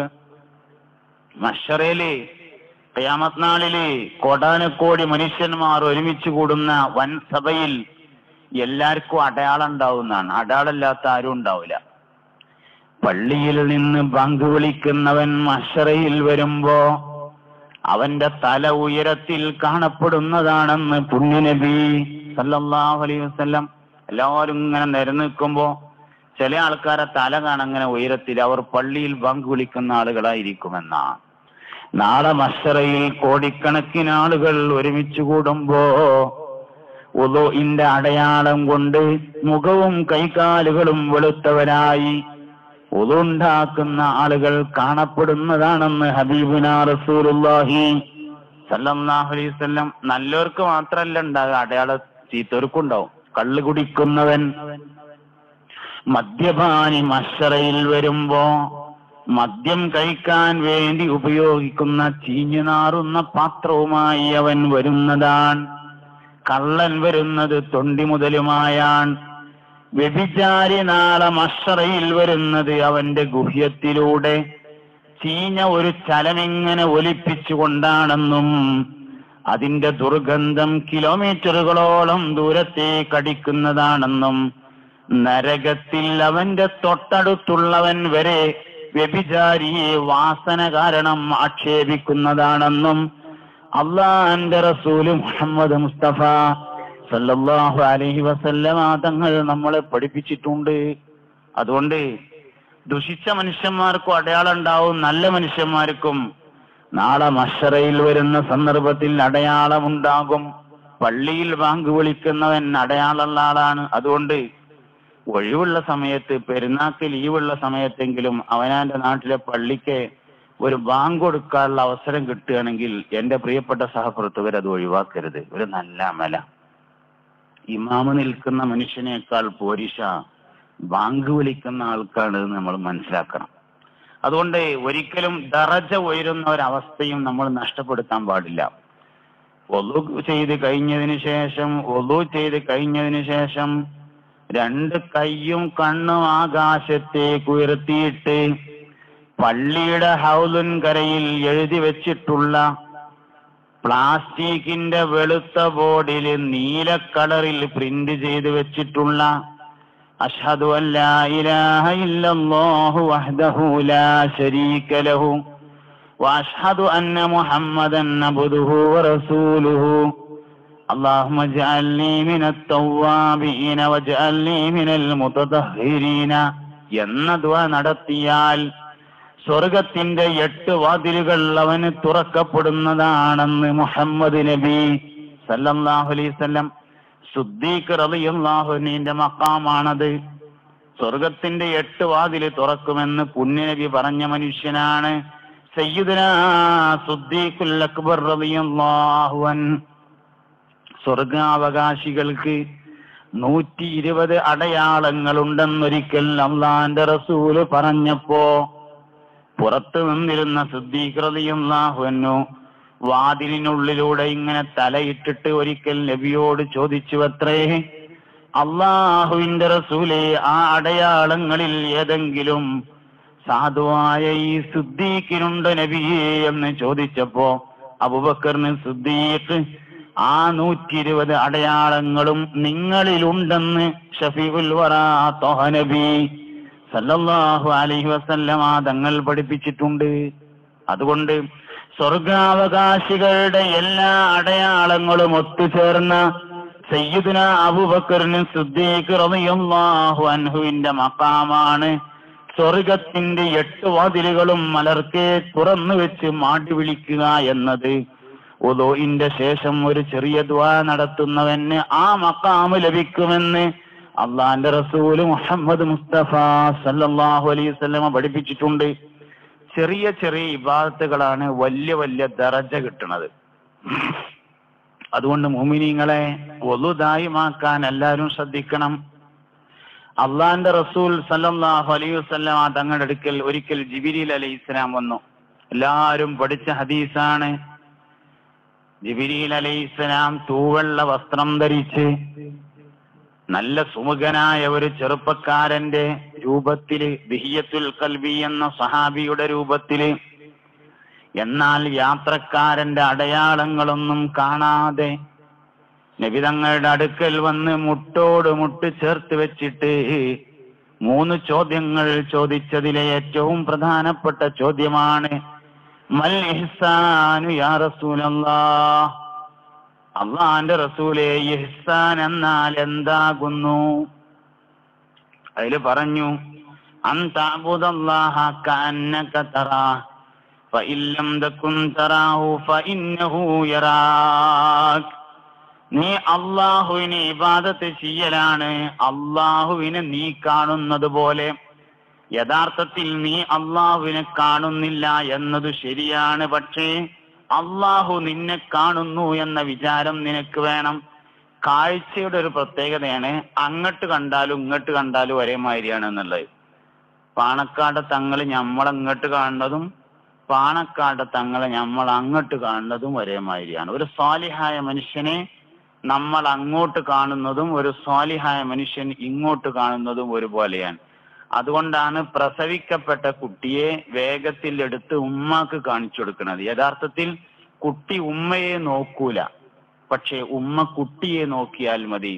മഷറയില് ഖിയാമത്ത് നാളില് കോടാനക്കോടി മനുഷ്യന്മാർ ഒരുമിച്ച് കൂടുന്ന വൻ സഭയിൽ എല്ലാവർക്കും അടയാളം ഉണ്ടാവുന്നതാണ് അടയാളമില്ലാത്ത ആരും ഉണ്ടാവില്ല പള്ളിയിൽ നിന്ന് ബാങ്ക് വിളിക്കുന്നവൻ മഷറയിൽ വരുമ്പോ അവന്റെ തല ഉയരത്തിൽ കാണപ്പെടുന്നതാണെന്ന് പുണ്യനബി സല്ലല്ലാഹു അലൈഹി വസല്ലം എല്ലാവരും ഇങ്ങനെ നിരനിൽക്കുമ്പോ ചില ആൾക്കാരെ തല കാണങ്ങനെ ഉയരത്തിൽ അവർ പള്ളിയിൽ ബാങ്ക് വിളിക്കുന്ന ആളുകളായിരിക്കുമെന്നാ നാളെ മഷറയിൽ കോടിക്കണക്കിന് ആളുകൾ ഒരുമിച്ച് കൂടുമ്പോ ഉദോഇന്റെ അടയാളം കൊണ്ട് മുഖവും കൈകാലുകളും വെളുത്തവരായി ഉതുണ്ടാക്കുന്ന ആളുകൾ കാണപ്പെടുന്നതാണെന്ന് ഹബീബുന റസൂലുള്ളാഹി സല്ലല്ലാഹു അലൈഹി വസല്ലം നല്ലവർക്ക് മാത്രല്ല ഉണ്ടാകുക അടയാള ചീത്തവർക്കും ഉണ്ടാവും കള്ള് കുടിക്കുന്നവൻ മദ്യപാനി മഷറയിൽ വരുമ്പോ മദ്യം കഴിക്കാൻ വേണ്ടി ഉപയോഗിക്കുന്ന ചീഞ്ഞു നാറുന്ന പാത്രവുമായി അവൻ വരുന്നതാണ് കള്ളൻ വരുന്നത് തൊണ്ടി മുതലുമായാൻ വ്യഭിചാരി നാളെ മഷറയിൽ വരുന്നത് അവന്റെ ഗുഹ്യത്തിലൂടെ ചീഞ്ഞ ഒരു ചലമിങ്ങനെ ഒലിപ്പിച്ചുകൊണ്ടാണെന്നും അതിന്റെ ദുർഗന്ധം കിലോമീറ്ററുകളോളം ദൂരത്തേക്ക് അടിക്കുന്നതാണെന്നും നരകത്തിൽ അവന്റെ തൊട്ടടുത്തുള്ളവൻ വരെ വ്യഭിചാരിയെ വാസന കാരണം ആക്ഷേപിക്കുന്നതാണെന്നും അള്ളാന്റെ റസൂല് മുഹമ്മദ് മുസ്തഫ സല്ലല്ലാഹു അലൈഹി വസല്ലമ തങ്ങൾ നമ്മളെ പഠിപ്പിച്ചിട്ടുണ്ട് അതുകൊണ്ട് ദുഷിച്ച മനുഷ്യന്മാർക്കും അടയാളം ഉണ്ടാവും നല്ല മനുഷ്യന്മാർക്കും നാളെ മഷറയിൽ വരുന്ന സന്ദർഭത്തിൽ അടയാളമുണ്ടാകും പള്ളിയിൽ ബാങ്ക് വിളിക്കുന്നവൻ അടയാളമുള്ള ആളാണ് അതുകൊണ്ട് ഒഴിവുള്ള സമയത്ത് പെരുന്നാക്ക് ലീവുള്ള സമയത്തെങ്കിലും അവനാന്റെ നാട്ടിലെ പള്ളിക്ക് ഒരു ബാങ്ക് കൊടുക്കാനുള്ള അവസരം കിട്ടുകയാണെങ്കിൽ എന്റെ പ്രിയപ്പെട്ട സഹപ്രവർത്തകർ അത് ഒഴിവാക്കരുത് ഒരു നല്ല അമല ഇമാമ് നിൽക്കുന്ന മനുഷ്യനേക്കാൾ പോരിഷ ബാങ്ക് വിളിക്കുന്ന ആൾക്കാണ് എന്ന് നമ്മൾ മനസ്സിലാക്കണം അതുകൊണ്ട് ഒരിക്കലും ദറജ ഉയരുന്ന ഒരവസ്ഥയും നമ്മൾ നഷ്ടപ്പെടുത്താൻ പാടില്ല ഒലു ചെയ്ത് കഴിഞ്ഞതിന് ശേഷം ഒലു ചെയ്ത് കഴിഞ്ഞതിന് ശേഷം രണ്ട് കൈയും കണ്ണും ആകാശത്തേക്ക് ഉയർത്തിയിട്ട് പള്ളിയുടെ ഹൗലുൻ കരയിൽ എഴുതി വെച്ചിട്ടുള്ള പ്ലാസ്റ്റിക്കിന്റെ വെളുത്ത ബോർഡിൽ നീല കളറിൽ പ്രിന്റ് ചെയ്ത് വെച്ചിട്ടുള്ള അഷ്ഹദു അൻ ലാ ഇലാഹ ഇല്ലല്ലാഹു വഹ്ദഹു ലാ ശരീക ലഹു واشهد ان محمدا عبده ورسوله اللهم اجعلني من التوابين واجعلني من المتطهرين എന്ന ദുആ നടത്തിയാൽ സ്വർഗത്തിന്റെ എട്ട് വാതിലുകൾ അവന് തുറക്കപ്പെടുന്നതാണെന്ന് മുഹമ്മദ് നബി സല്ലല്ലാഹു അലൈഹി വസല്ലം സുദ്ദീഖ് റളിയല്ലാഹുവിന്റെ മക്കാമാണത് സ്വർഗത്തിന്റെ എട്ട് വാതില് തുറക്കുമെന്ന് പുണ്യനബി പറഞ്ഞ മനുഷ്യനാണ് സയ്യിദുന സുദ്ദീഖുൽ അക്ബർ റളിയല്ലാഹു അൻ സ്വർഗാവകാശികൾക്ക് നൂറ്റി ഇരുപത് അടയാളങ്ങളുണ്ടെന്നൊരിക്കൽ അള്ളാന്റെ റസൂല് പറഞ്ഞപ്പോ പുറത്തു നിന്നിരുന്ന സിദ്ദീഖ്റതിയുള്ളാഹുവന്നു വാതിലിനുള്ളിലൂടെ ഇങ്ങനെ തലയിട്ടിട്ട് ഒരിക്കൽ നബിയോട് ചോദിച്ചു അത്രേ അള്ളാഹുവിന്റെ റസൂലെ ആ അടയാളങ്ങളിൽ ഏതെങ്കിലും സാധുവായ ഈ സിദ്ദീഖിനുണ്ട് നബിയെ എന്ന് ചോദിച്ചപ്പോ അബുബക്കറിന് സിദ്ദീഖ് ആ നൂറ്റി ഇരുപത് അടയാളങ്ങളും നിങ്ങളിലുണ്ടെന്ന് ഷഫീഉൽ വറാ ത്വഹ നബി സല്ലല്ലാഹു അലൈഹി വസല്ലമ തങ്ങൾ പഠിപ്പിച്ചിട്ടുണ്ട് അതുകൊണ്ട് സ്വർഗാവകാശികളുടെ എല്ലാ അടയാളങ്ങളും ഒത്തുചേർന്ന സയ്യിദുന അബൂബക്കറിന് സിദ്ദീഖ് റളിയല്ലാഹു അൻഹുവിന്റെ മക്കാമാണ് സ്വർഗത്തിന്റെ എട്ട് വാതിലുകളും മലർക്കെ തുറന്നു വെച്ച് മാടി വിളിക്കുക എന്നത് ഉദോയിന്റെ ശേഷം ഒരു ചെറിയ ദ്വാ നടത്തുന്നവന് ആ മക്കാമ് ലഭിക്കുമെന്ന് അള്ളാന്റെ റസൂല് മുഹമ്മദ് മുസ്തഫ സല്ലല്ലാഹു അലൈഹി വസല്ലമ പഠിപ്പിച്ചിട്ടുണ്ട് ചെറിയ ചെറിയ ഇബാദത്തുകളാണ് വലിയ വലിയ ദറജ കിട്ടുന്നത് അതുകൊണ്ട് മുമിനിങ്ങളെ ഒലുദായിമാക്കാൻ എല്ലാവരും ശ്രദ്ധിക്കണം അള്ളാന്റെ റസൂൽ സല്ലല്ലാഹു അലൈഹി വസല്ലമ തങ്ങളുടെ അടുക്കൽ ഒരിക്കൽ ജിബിരിൽ അലൈഹി ഇസ്ലാം വന്നു എല്ലാവരും പഠിച്ച ഹദീസാണ് ജിബിരിൽ അലൈഹി ഇസ്ലാം തൂവെള്ള വസ്ത്രം ധരിച്ച് നല്ല സുമുഖനായ ഒരു ചെറുപ്പക്കാരന്റെ രൂപത്തില് ദിഹിയത്തുൽ കൽബി എന്ന സഹാബിയുടെ രൂപത്തില് എന്നാൽ യാത്രക്കാരന്റെ അടയാളങ്ങളൊന്നും കാണാതെ നബിതങ്ങളുടെ അടുക്കൽ വന്ന് മുട്ടോട് മുട്ട് ചേർത്ത് വെച്ചിട്ട് മൂന്ന് ചോദ്യങ്ങൾ ചോദിച്ചതിലെ ഏറ്റവും പ്രധാനപ്പെട്ട ചോദ്യമാണ് മൽ ഇഹ്സാനു യാ റസൂലല്ലാ അള്ളാന്റെ റസൂലെ ഇഹ്സാൻ എന്നാൽ എന്താകുന്നു അതില് പറഞ്ഞു അന്താബുദല്ലാഹ കഅന്നക തറാ فإن لم تكن تراه فإنه يراك നീ അള്ളാഹുവിനെ ഇബാദത്ത് ചെയ്യലാണ് അള്ളാഹുവിനെ നീ കാണുന്നത് പോലെ യഥാർത്ഥത്തിൽ നീ അള്ളാഹുവിനെ കാണുന്നില്ല എന്നത് ശരിയാണ് പക്ഷേ അള്ളാഹു നിന്നെ കാണുന്നു എന്ന വിചാരം നിനക്ക് വേണം കാഴ്ചയുടെ ഒരു പ്രത്യേകതയാണ് അങ്ങോട്ട് കണ്ടാലും ഇങ്ങോട്ട് കണ്ടാലും ഒരേ മാതിരിയാണ് എന്നുള്ളത് പാണക്കാട് തങ്ങള് ഞമ്മളങ്ങോട്ട് കാണുന്നതും പാണക്കാട് തങ്ങളെ നമ്മൾ അങ്ങോട്ട് കാണുന്നതും ഒരേ മാതിരിയാണ് ഒരു സ്വാലിഹായ മനുഷ്യനെ നമ്മൾ അങ്ങോട്ട് കാണുന്നതും ഒരു സ്വാലിഹായ മനുഷ്യൻ ഇങ്ങോട്ട് കാണുന്നതും ഒരുപോലെയാണ് അതുകൊണ്ടാണ് പ്രസവിക്കപ്പെട്ട കുട്ടിയെ വേഗത്തിൽ എടുത്ത് ഉമ്മാക്ക് കാണിച്ചു കൊടുക്കുന്നത് യഥാർത്ഥത്തിൽ കുട്ടി ഉമ്മയെ നോക്കൂല പക്ഷെ ഉമ്മ കുട്ടിയെ നോക്കിയാൽ മതി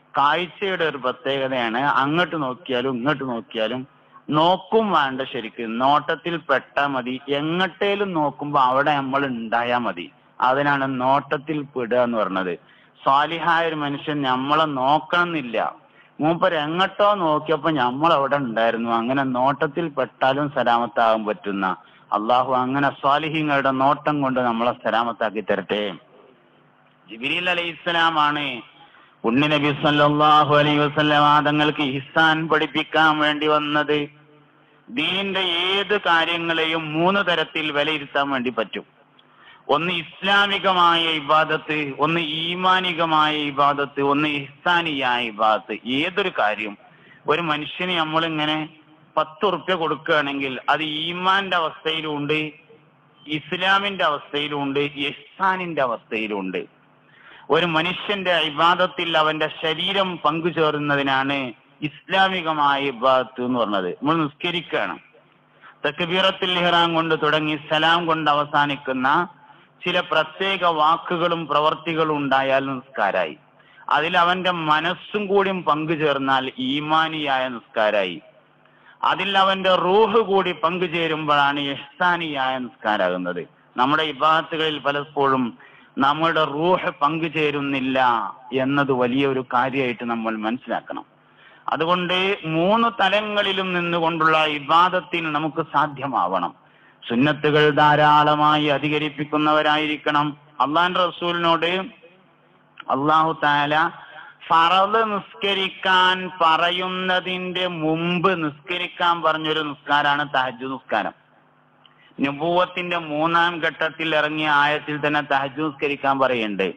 കാഴ്ചയുടെ ഒരു പ്രത്യേകതയാണ് അങ്ങോട്ട് നോക്കിയാലും ഇങ്ങോട്ട് നോക്കിയാലും നോക്കും വേണ്ട ശരിക്കും നോട്ടത്തിൽ പെട്ടാ മതി എങ്ങട്ടേലും നോക്കുമ്പോ അവിടെ നമ്മൾ ഉണ്ടായാ മതി അതിനാണ് നോട്ടത്തിൽ പെടുക എന്ന് പറഞ്ഞത് സ്വാലിഹായ ഒരു മനുഷ്യൻ നമ്മളെ നോക്കണമെന്നില്ല മൂപ്പർ എങ്ങോട്ടോ നോക്കിയപ്പോ നമ്മൾ അവിടെ ഉണ്ടായിരുന്നു അങ്ങനെ നോട്ടത്തിൽ പെട്ടാലും സലാമത്താകാൻ പറ്റുന്ന അള്ളാഹു അങ്ങനെ സ്വാലിഹിങ്ങളുടെ നോട്ടം കൊണ്ട് നമ്മളെ സലാമത്താക്കി തരട്ടെ ജിബിരിൽ അലൈഹി ഇസ്ലാമാണ് ഉണ്ണി നബി സല്ലല്ലാഹു അലൈഹി വസല്ലം തങ്ങൾക്ക് ഇഹ്സാൻ പഠിപ്പിക്കാൻ വേണ്ടി വന്നത് ദീനിന്റെ ഏത് കാര്യങ്ങളെയും മൂന്ന് തരത്തിൽ വിലയിരുത്താൻ വേണ്ടി പറ്റും ഒന്ന് ഇസ്ലാമികമായ ഇബാദത്ത് ഒന്ന് ഈമാനികമായ ഇബാദത്ത് ഒന്ന് ഇഹ്സാനിയായ ഇബാദത്ത് ഏതൊരു കാര്യം ഒരു മനുഷ്യന് നമ്മളിങ്ങനെ പത്ത് ഉറുപ്യ കൊടുക്കുകയാണെങ്കിൽ അത് ഈമാന്റെ അവസ്ഥയിലുണ്ട് ഇസ്ലാമിന്റെ അവസ്ഥയിലുണ്ട് ഇഹ്സാനിന്റെ അവസ്ഥയിലുണ്ട് ഒരു മനുഷ്യന്റെ ഇബാദത്തിൽ അവന്റെ ശരീരം പങ്കുചേരുന്നതിനാണ് ഇസ്ലാമികമായ ഇബാദത്ത് എന്ന് പറഞ്ഞത് നമ്മൾ നിസ്കരിക്കുകയാണ് തക്ബീറത്തിൽ ഇഹ്റാം കൊണ്ട് തുടങ്ങി സലാം കൊണ്ട് അവസാനിക്കുന്ന ചില പ്രത്യേക വാക്കുകളും പ്രവർത്തികളും ഉണ്ടായാൽ നിസ്കാരായി അതിൽ അവന്റെ മനസ്സും കൂടിയും പങ്കുചേർന്നാൽ ഈമാനിയായ നിസ്കാരായി അതിൽ അവന്റെ റൂഹ് കൂടി പങ്കുചേരുമ്പോഴാണ് ഇഹ്സാനിയായ നിസ്കാരാകുന്നത് നമ്മുടെ ഇബാദത്തുകളിൽ പലപ്പോഴും നമ്മുടെ റൂഹ് പങ്കുചേരുന്നില്ല എന്നത് വലിയൊരു കാര്യമായിട്ട് നമ്മൾ മനസ്സിലാക്കണം അതുകൊണ്ട് മൂന്ന് തലങ്ങളിലും നിന്നുകൊണ്ടുള്ള ഇബാദത്തിന് നമുക്ക് സാധ്യമാവണം സുന്നത്തുകൾ ധാരാളമായി അധികരിപ്പിക്കുന്നവരായിരിക്കണം അള്ളാൻ റസൂലിനോട് അള്ളാഹു താല ഫറദ് നിസ്കരിക്കാൻ പറയുന്നതിന്റെ മുമ്പ് നിസ്കരിക്കാൻ പറഞ്ഞൊരു നിസ്കാരാണ് തഹജ് നിസ്കാരം നുപൂവത്തിന്റെ മൂന്നാം ഘട്ടത്തിൽ ഇറങ്ങിയ ആയത്തിൽ തന്നെ തഹജ് നിസ്കരിക്കാൻ പറയുന്നുണ്ട്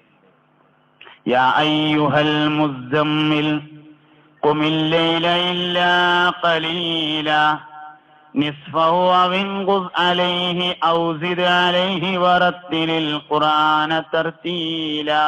യാ അയ്യുഹൽ മുസ്സമ്മിൽ قم الليل إلا قليلا نصفه أو انقض عليه أو زد عليه ورتل القرآن ترتيلا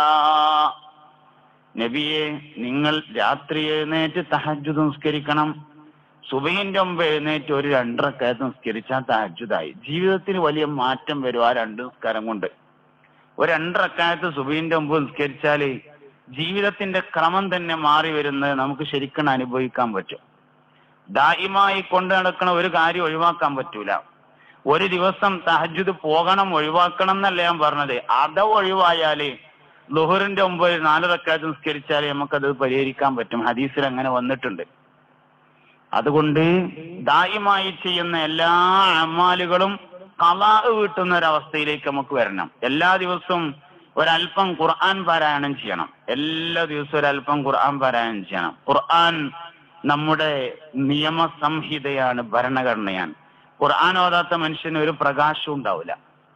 നബിയെ നിങ്ങൾ രാത്രി എഴുന്നേറ്റ് തഹജ്ജുദ് നിസ്കരിക്കണം സുബഹിന്റെ മുമ്പ് എഴുന്നേറ്റ് ഒരു രണ്ടരക്കാലത്ത് നിസ്കരിച്ചാൽ തഹജ്ജുദായി ജീവിതത്തിൽ വലിയ മാറ്റം വരും ആ രണ്ട് നിസ്കാരം കൊണ്ട് ഒരു രണ്ടരക്കാലത്ത് സുബഹിന്റെ മുമ്പ് നിസ്കരിച്ചാല് ജീവിതത്തിന്റെ ക്രമം തന്നെ മാറി വരുന്നത് നമുക്ക് ശരിക്കും അനുഭവിക്കാൻ പറ്റും ദായിമായി കൊണ്ടു നടക്കണ ഒരു കാര്യം ഒഴിവാക്കാൻ പറ്റൂല ഒരു ദിവസം തഹജുദ് പോകണം ഒഴിവാക്കണം എന്നല്ല ഞാൻ പറഞ്ഞത് അത് ഒഴിവായാല് ലുഹറിന്റെ മുമ്പ് ഒരു നാല് റക്കാത്ത് നിസ്കരിച്ചാൽ നമുക്കത് പരിഹരിക്കാൻ പറ്റും ഹദീസിൽ അങ്ങനെ വന്നിട്ടുണ്ട് അതുകൊണ്ട് ദായിമായി ചെയ്യുന്ന എല്ലാ അമാലുകളും കലാ വീട്ടുന്ന ഒരവസ്ഥയിലേക്ക് നമുക്ക് വരണം എല്ലാ ദിവസവും ഒരല്പം ഖുർആൻ പാരായണം ചെയ്യണം എല്ലാ ദിവസവും ഒരല്പം ഖുർആൻ പാരായണം ചെയ്യണം ഖുർആൻ നമ്മുടെ നിയമസംഹിതയാണ് ഭരണഘടനയാണ് ഖുർആൻ ഓതാത്ത മനുഷ്യന് ഒരു പ്രകാശവും ഉണ്ടാവില്ല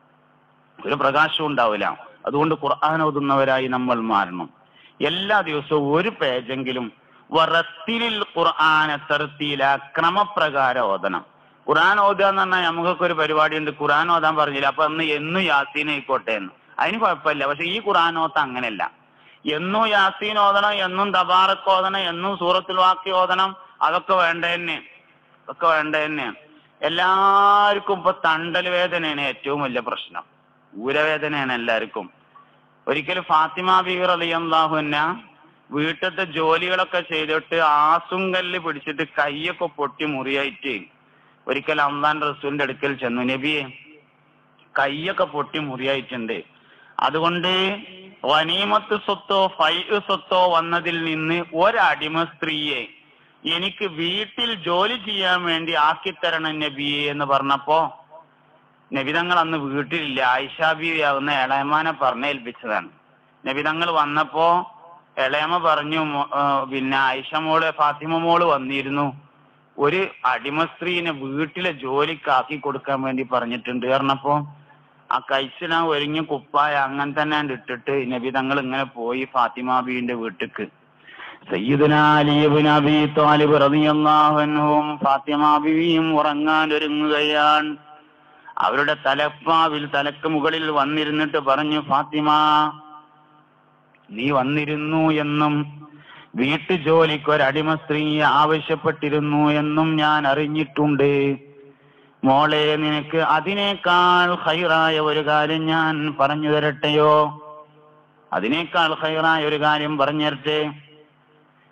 ഒരു പ്രകാശവും ഉണ്ടാവില്ല അതുകൊണ്ട് ഖുർആൻ ഓതുന്നവരായി നമ്മൾ മാറണം എല്ലാ ദിവസവും ഒരു പേജെങ്കിലും വറത്തിലിൽ ഖുർആന തർത്തീല ക്രമപ്രകാരം ഓതണം ഖുർആൻ ഓതുക എന്ന് പറഞ്ഞാൽ നമുക്കൊക്കെ ഒരു പരിപാടി ഉണ്ട് ഖുർആൻ ഓതാൻ പറഞ്ഞില്ല അപ്പൊ അന്ന് എന്നും യാസീൻ ആയിക്കോട്ടെ എന്ന് അതിന് കുഴപ്പമില്ല പക്ഷെ ഈ ഖുർആൻ ഓത്ത അങ്ങനെയല്ല എന്നും യാസീൻ ഓതണം എന്നും തബാറക്ക് ഓതണം എന്നും സൂറത്തുൽ വാക്കി ഓതണം അതൊക്കെ വേണ്ട തന്നെ ഒക്കെ വേണ്ട തന്നെ എല്ലാവർക്കും ഇപ്പൊ തണ്ടൽ വേദനയാണ് ഏറ്റവും വലിയ പ്രശ്നം ഊരവേദനയാണ് എല്ലാവർക്കും ഒരിക്കലും ഫാത്തിമ ബീർ അലിയല്ലാഹുന്ന വീട്ടിലത്തെ ജോലികളൊക്കെ ചെയ്തിട്ട് ആസുങ്കല്ല് പിടിച്ചിട്ട് കൈയൊക്കെ പൊട്ടി മുറിയായിട്ട് ഒരിക്കൽ അമ്മാൻ റസൂലിന്റെ അടുക്കൽ ചെന്നു നബിയെ കൈയൊക്കെ പൊട്ടി മുറിയായിട്ടുണ്ട് അതുകൊണ്ട് വനീമത്ത് സ്വത്തോ ഫൈ സ്വത്തോ വന്നതിൽ നിന്ന് ഒരടിമ സ്ത്രീയെ എനിക്ക് വീട്ടിൽ ജോലി ചെയ്യാൻ വേണ്ടി ആക്കിത്തരണം നബിയെ എന്ന് പറഞ്ഞപ്പോ നബിതങ്ങൾ അന്ന് വീട്ടിലില്ല ആയിഷാ ബീവി ആവുന്ന ഇളയമാനെ പറഞ്ഞേൽപ്പിച്ചതാണ് നബിതങ്ങൾ വന്നപ്പോ ഇളയമ്മ പറഞ്ഞു മോ- ആ, പിന്നെ ആയിഷ മോള് ഫാത്തിമ മോള് വന്നിരുന്നു ഒരു അടിമ സ്ത്രീനെ വീട്ടിലെ ജോലിക്കാക്കി കൊടുക്കാൻ വേണ്ടി പറഞ്ഞിട്ടുണ്ട് പറഞ്ഞപ്പോ ആ കഴിച്ചിന ഒരുങ്ങി കുപ്പായ അങ്ങനെ തന്നെ അങ്ങട് ഇട്ടിട്ട് നബി തങ്ങൾ ഇങ്ങനെ പോയി ഫാത്തിമ ബീവിന്റെ വീട്ടിക്ക് സയ്യിദുന അലി ഇബ്നു അബി ത്വാലിബ് റളിയല്ലാഹു അൻഹും ഫാത്തിമ ബീവിയും ഉറങ്ങാൻ ഒരുങ്ങുകയാണ് അവരുടെ തലപ്പാവിൽ തലക്ക് മുകളിൽ വന്നിരുന്നിട്ട് പറഞ്ഞു ഫാത്തിമ നീ വന്നിരുന്നു എന്നും വീട്ടു ജോലിക്ക് ഒരടിമ സ്ത്രീ ആവശ്യപ്പെട്ടിരുന്നു എന്നും ഞാൻ അറിഞ്ഞിട്ടുണ്ട് മോളെ നിനക്ക് അതിനേക്കാൾ ഹൈറായ ഒരു കാര്യം ഞാൻ പറഞ്ഞു തരട്ടെയോ അതിനേക്കാൾ ഹൈറായ ഒരു കാര്യം പറഞ്ഞു തരട്ടെ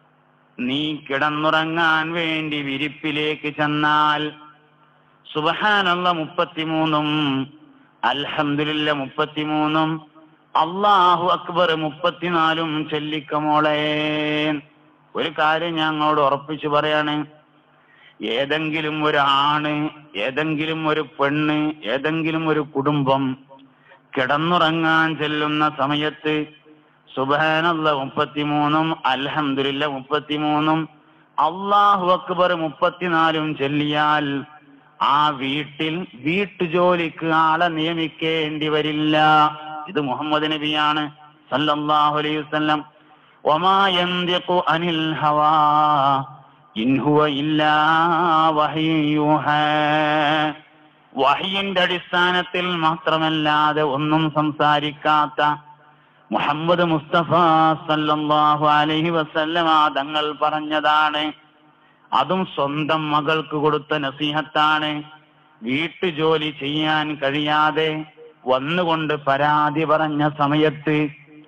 നീ കിടന്നുറങ്ങാൻ വേണ്ടി വിരിപ്പിലേക്ക് ചെന്നാൽ സുബഹാനുള്ള മുപ്പത്തിമൂന്നും അൽഹംദുലില്ല മുപ്പത്തിമൂന്നും അള്ളാഹു അക്ബർ മുപ്പത്തിനാലും ചൊല്ലിക്കമോളെ ഒരു കാര്യം ഞങ്ങളോട് ഉറപ്പിച്ചു പറയാണ് ഏതെങ്കിലും ഒരു ആണ് ഏതെങ്കിലും ഒരു പെണ്ണ് ഏതെങ്കിലും ഒരു കുടുംബം കിടന്നുറങ്ങാൻ ചെല്ലുന്ന സമയത്ത് സുബാനുള്ള മുപ്പത്തിമൂന്നും അൽഹംദുലില്ല മുപ്പത്തിമൂന്നും അള്ളാഹു അക്ബർ മുപ്പത്തിനാലും ചൊല്ലിയാൽ ആ വീട്ടിൽ വീട്ടുജോലിക്ക് ആളെ നിയമിക്കേണ്ടി വരില്ല ഇത് മുഹമ്മദ് നബിയാണ് സല്ലല്ലാഹു അലൈഹി വസല്ലം വമാ യന്തിഖു അനിൽ ഹവാ ഇൻ ഹുവ ഇല്ലാ വഹ്യു യൂഹാ വഹിയിന്റെ അടിസ്ഥാനത്തിൽ മാത്രമല്ലാതെ ഒന്നും സംസാരിക്കാത്ത മുഹമ്മദ് മുസ്തഫ സല്ലല്ലാഹു അലൈഹി വസല്ലമ തങ്ങൾ പറഞ്ഞതാണ് അതും സ്വന്തം മകൾക്ക് കൊടുത്ത നസീഹത്താണ് വീട്ടുജോലി ചെയ്യാൻ കഴിയാതെ വന്നുകൊണ്ട് പരാതി പറഞ്ഞ സമയത്ത്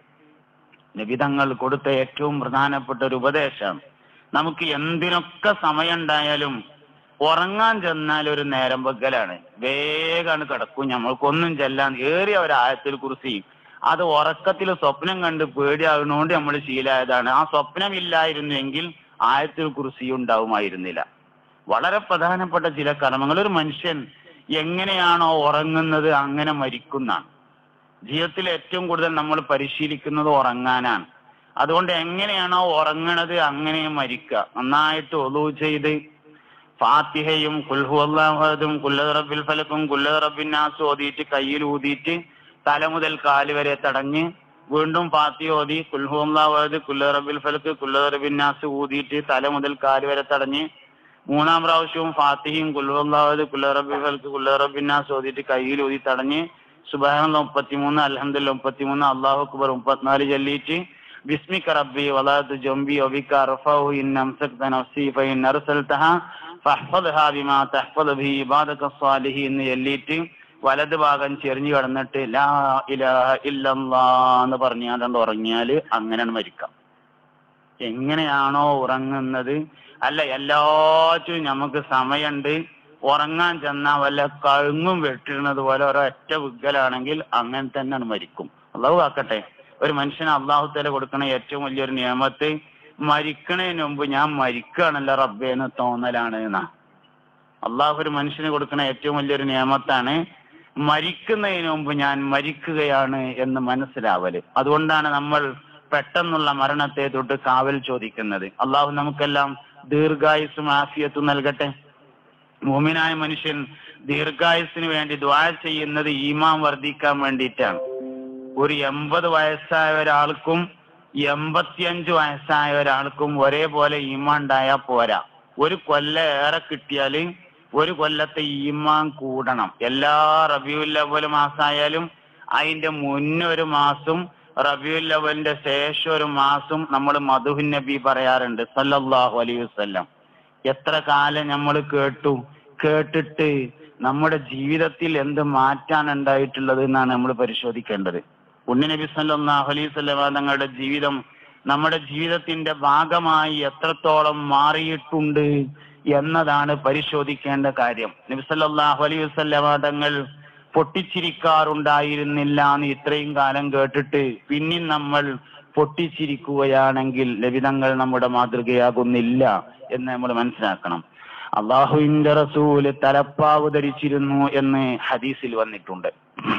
നിബിതങ്ങൾ കൊടുത്ത ഏറ്റവും പ്രധാനപ്പെട്ട ഒരു ഉപദേശം നമുക്ക് എന്തിനൊക്കെ സമയമുണ്ടായാലും ഉറങ്ങാൻ ചെന്നാൽ ഒരു നേരം വെക്കലാണ് വേഗമാണ് കിടക്കും നമ്മൾക്കൊന്നും ചെല്ലാൻ ഏറിയ ഒരു ആയത്തിൽ കുറിച്ച് അത് ഉറക്കത്തിൽ സ്വപ്നം കണ്ട് പേടിയാകുന്നതുകൊണ്ട് നമ്മൾ ശീലായതാണ് ആ സ്വപ്നമില്ലായിരുന്നെങ്കിൽ ആയത്തിൽ കുറിച്ച് ഉണ്ടാവുമായിരുന്നില്ല വളരെ പ്രധാനപ്പെട്ട ചില കർമ്മങ്ങൾ ഒരു മനുഷ്യൻ എങ്ങനെയാണോ ഉറങ്ങുന്നത് അങ്ങനെ മരിക്കുന്നതാണ് ജീവിതത്തിൽ ഏറ്റവും കൂടുതൽ നമ്മൾ പരിശീലിക്കുന്നത് ഉറങ്ങാനാണ് അതുകൊണ്ട് എങ്ങനെയാണോ ഉറങ്ങണത് അങ്ങനെ മരിക്കുക നന്നായിട്ട് ഒലു ചെയ്ത് ഫാത്തിഹയും കുൽഹു അള്ളാഹും കുല്ലത് റബ്ബിൽ ഫലക്കും കുല്ലത് റബ്ബിൻ നാസും ഓതിയിട്ട് കയ്യിൽ ഊതിയിട്ട് തല മുതൽ കാല് വരെ തടഞ്ഞ് വീണ്ടും ഫാത്തിഹ ഓതി കുൽഹു അള്ളാഹുദ് കുല്ലത് റബ്ബിൽ ഫലക്ക് കുല്ലത് റബ്ബിൻ നാസ് ഊതിയിട്ട് തല മുതൽ കാല് വരെ തടഞ്ഞ് മൂന്നാം പ്രാവശ്യവും ഫാത്തിഹയും കുൽഹു അള്ളാഹുദ് കുല്ലത് റബ്ബിൽ ഫലക്ക് കുല്ലത് റബ്ബിൻ നാസ് ഓതിയിട്ട് കയ്യിൽ ഊതി തടഞ്ഞ് സുബാനുള്ള മുപ്പത്തിമൂന്ന് അലഹദില്ല മുപ്പത്തിമൂന്ന് അള്ളാഹു അക്ബർ മുപ്പത്തിനാല് ചൊല്ലിയിട്ട് ബിസ്മിക റബ്ബി വലാത്ത് ജംബി ഒബിക അർഫഹു ഇൻ അംസക്ത നഫ്സി ഫഇൻ അർസൽതഹ ഫഹ്ഫദ്ഹാ ബിമാ തഹ്ഫദ് ബി ഇബാദക സ്വാലിഹി എന്ന് ചൊല്ലിയിട്ട് വലത് ഭാഗം ചെറിഞ്ഞു കിടന്നിട്ട് ലാ ഇലാഹ ഇല്ലല്ലാ എന്ന് പറഞ്ഞാണ്ട് ഉറങ്ങിയാല് അങ്ങനെയാണ് മരിക്കാം എങ്ങനെയാണോ ഉറങ്ങുന്നത് അല്ല എല്ലാറ്റിനും നമുക്ക് സമയമുണ്ട് ഉറങ്ങാൻ ചെന്നാ വല്ല കഴുങ്ങും വെട്ടിടുന്നത് പോലെ ഒരൊറ്റ വിഗ്ഗലാണെങ്കിൽ അങ്ങനെ തന്നെയാണ് മരിക്കും അള്ളാഹു ആക്കട്ടെ ഒരു മനുഷ്യന് അള്ളാഹു തല കൊടുക്കണ ഏറ്റവും വലിയൊരു നിയമത്ത് മരിക്കണതിന് മുമ്പ് ഞാൻ മരിക്കുകയാണല്ലോ റബ്ബേ എന്ന് തോന്നലാണ് എന്നാ അള്ളാഹു ഒരു മനുഷ്യന് കൊടുക്കുന്ന ഏറ്റവും വലിയൊരു നിയമത്താണ് മരിക്കുന്നതിന് മുമ്പ് ഞാൻ മരിക്കുകയാണ് എന്ന് മനസ്സിലാവല് അതുകൊണ്ടാണ് നമ്മൾ പെട്ടെന്നുള്ള മരണത്തെ തൊട്ട് കാവൽ ചോദിക്കുന്നത് അള്ളാഹു നമുക്കെല്ലാം ദീർഘായുസും ആഫിയത്തും നൽകട്ടെ മോമിനായ മനുഷ്യൻ ദീർഘായുസിന് വേണ്ടി ദ്വാ ചെയ്യുന്നത് ഈമാൻ വർദ്ധിക്കാൻ വേണ്ടിയിട്ടാണ് ഒരു എൺപത് വയസ്സായ ഒരാൾക്കും എൺപത്തിയഞ്ച് വയസ്സായ ഒരാൾക്കും ഒരേപോലെ ഈമാൻ ഉണ്ടായാൽ പോരാ ഒരു കൊല്ല ഏറെ കിട്ടിയാല് ഒരു കൊല്ലത്തെ ഈമാൻ കൂടണം എല്ലാ റബിയുൽ അവൽ മാസമായാലും അതിന്റെ മുന്നേ ഒരു മാസം റബിയുൽ അവലിന്റെ ശേഷം ഒരു മാസം നമ്മൾ മധുഹുൻ നബി പറയാറുണ്ട് സല്ലല്ലാഹു അലൈഹി വസല്ലം എത്ര കാലം നമ്മൾ കേട്ടു കേട്ടിട്ട് നമ്മുടെ ജീവിതത്തിൽ എന്ത് മാറ്റാണ് ഉണ്ടായിട്ടുള്ളത് എന്നാണ് നമ്മൾ പരിശോധിക്കേണ്ടത് ഉണ്ണി നബി സല്ലല്ലാഹു അലൈഹി വസല്ലമ തങ്ങളുടെ ജീവിതം നമ്മുടെ ജീവിതത്തിന്റെ ഭാഗമായി എത്രത്തോളം മാറിയിട്ടുണ്ട് എന്നതാണ് പരിശോധിക്കേണ്ട കാര്യം നബി സല്ലല്ലാഹു അലൈഹി വസല്ലമ തങ്ങൾ പൊട്ടിച്ചിരിക്കാറുണ്ടായിരുന്നില്ല എന്ന് ഇത്രയും കാലം കേട്ടിട്ട് പിന്നെയും നമ്മൾ പൊട്ടിച്ചിരിക്കുകയാണെങ്കിൽ ലഭിതങ്ങൾ നമ്മുടെ മാതൃകയാകുന്നില്ല എന്ന് നമ്മൾ മനസ്സിലാക്കണം അള്ളാഹുവിന്റെ റസൂല് തലപ്പാവ് ധരിച്ചിരുന്നു എന്ന് ഹദീസിൽ വന്നിട്ടുണ്ട്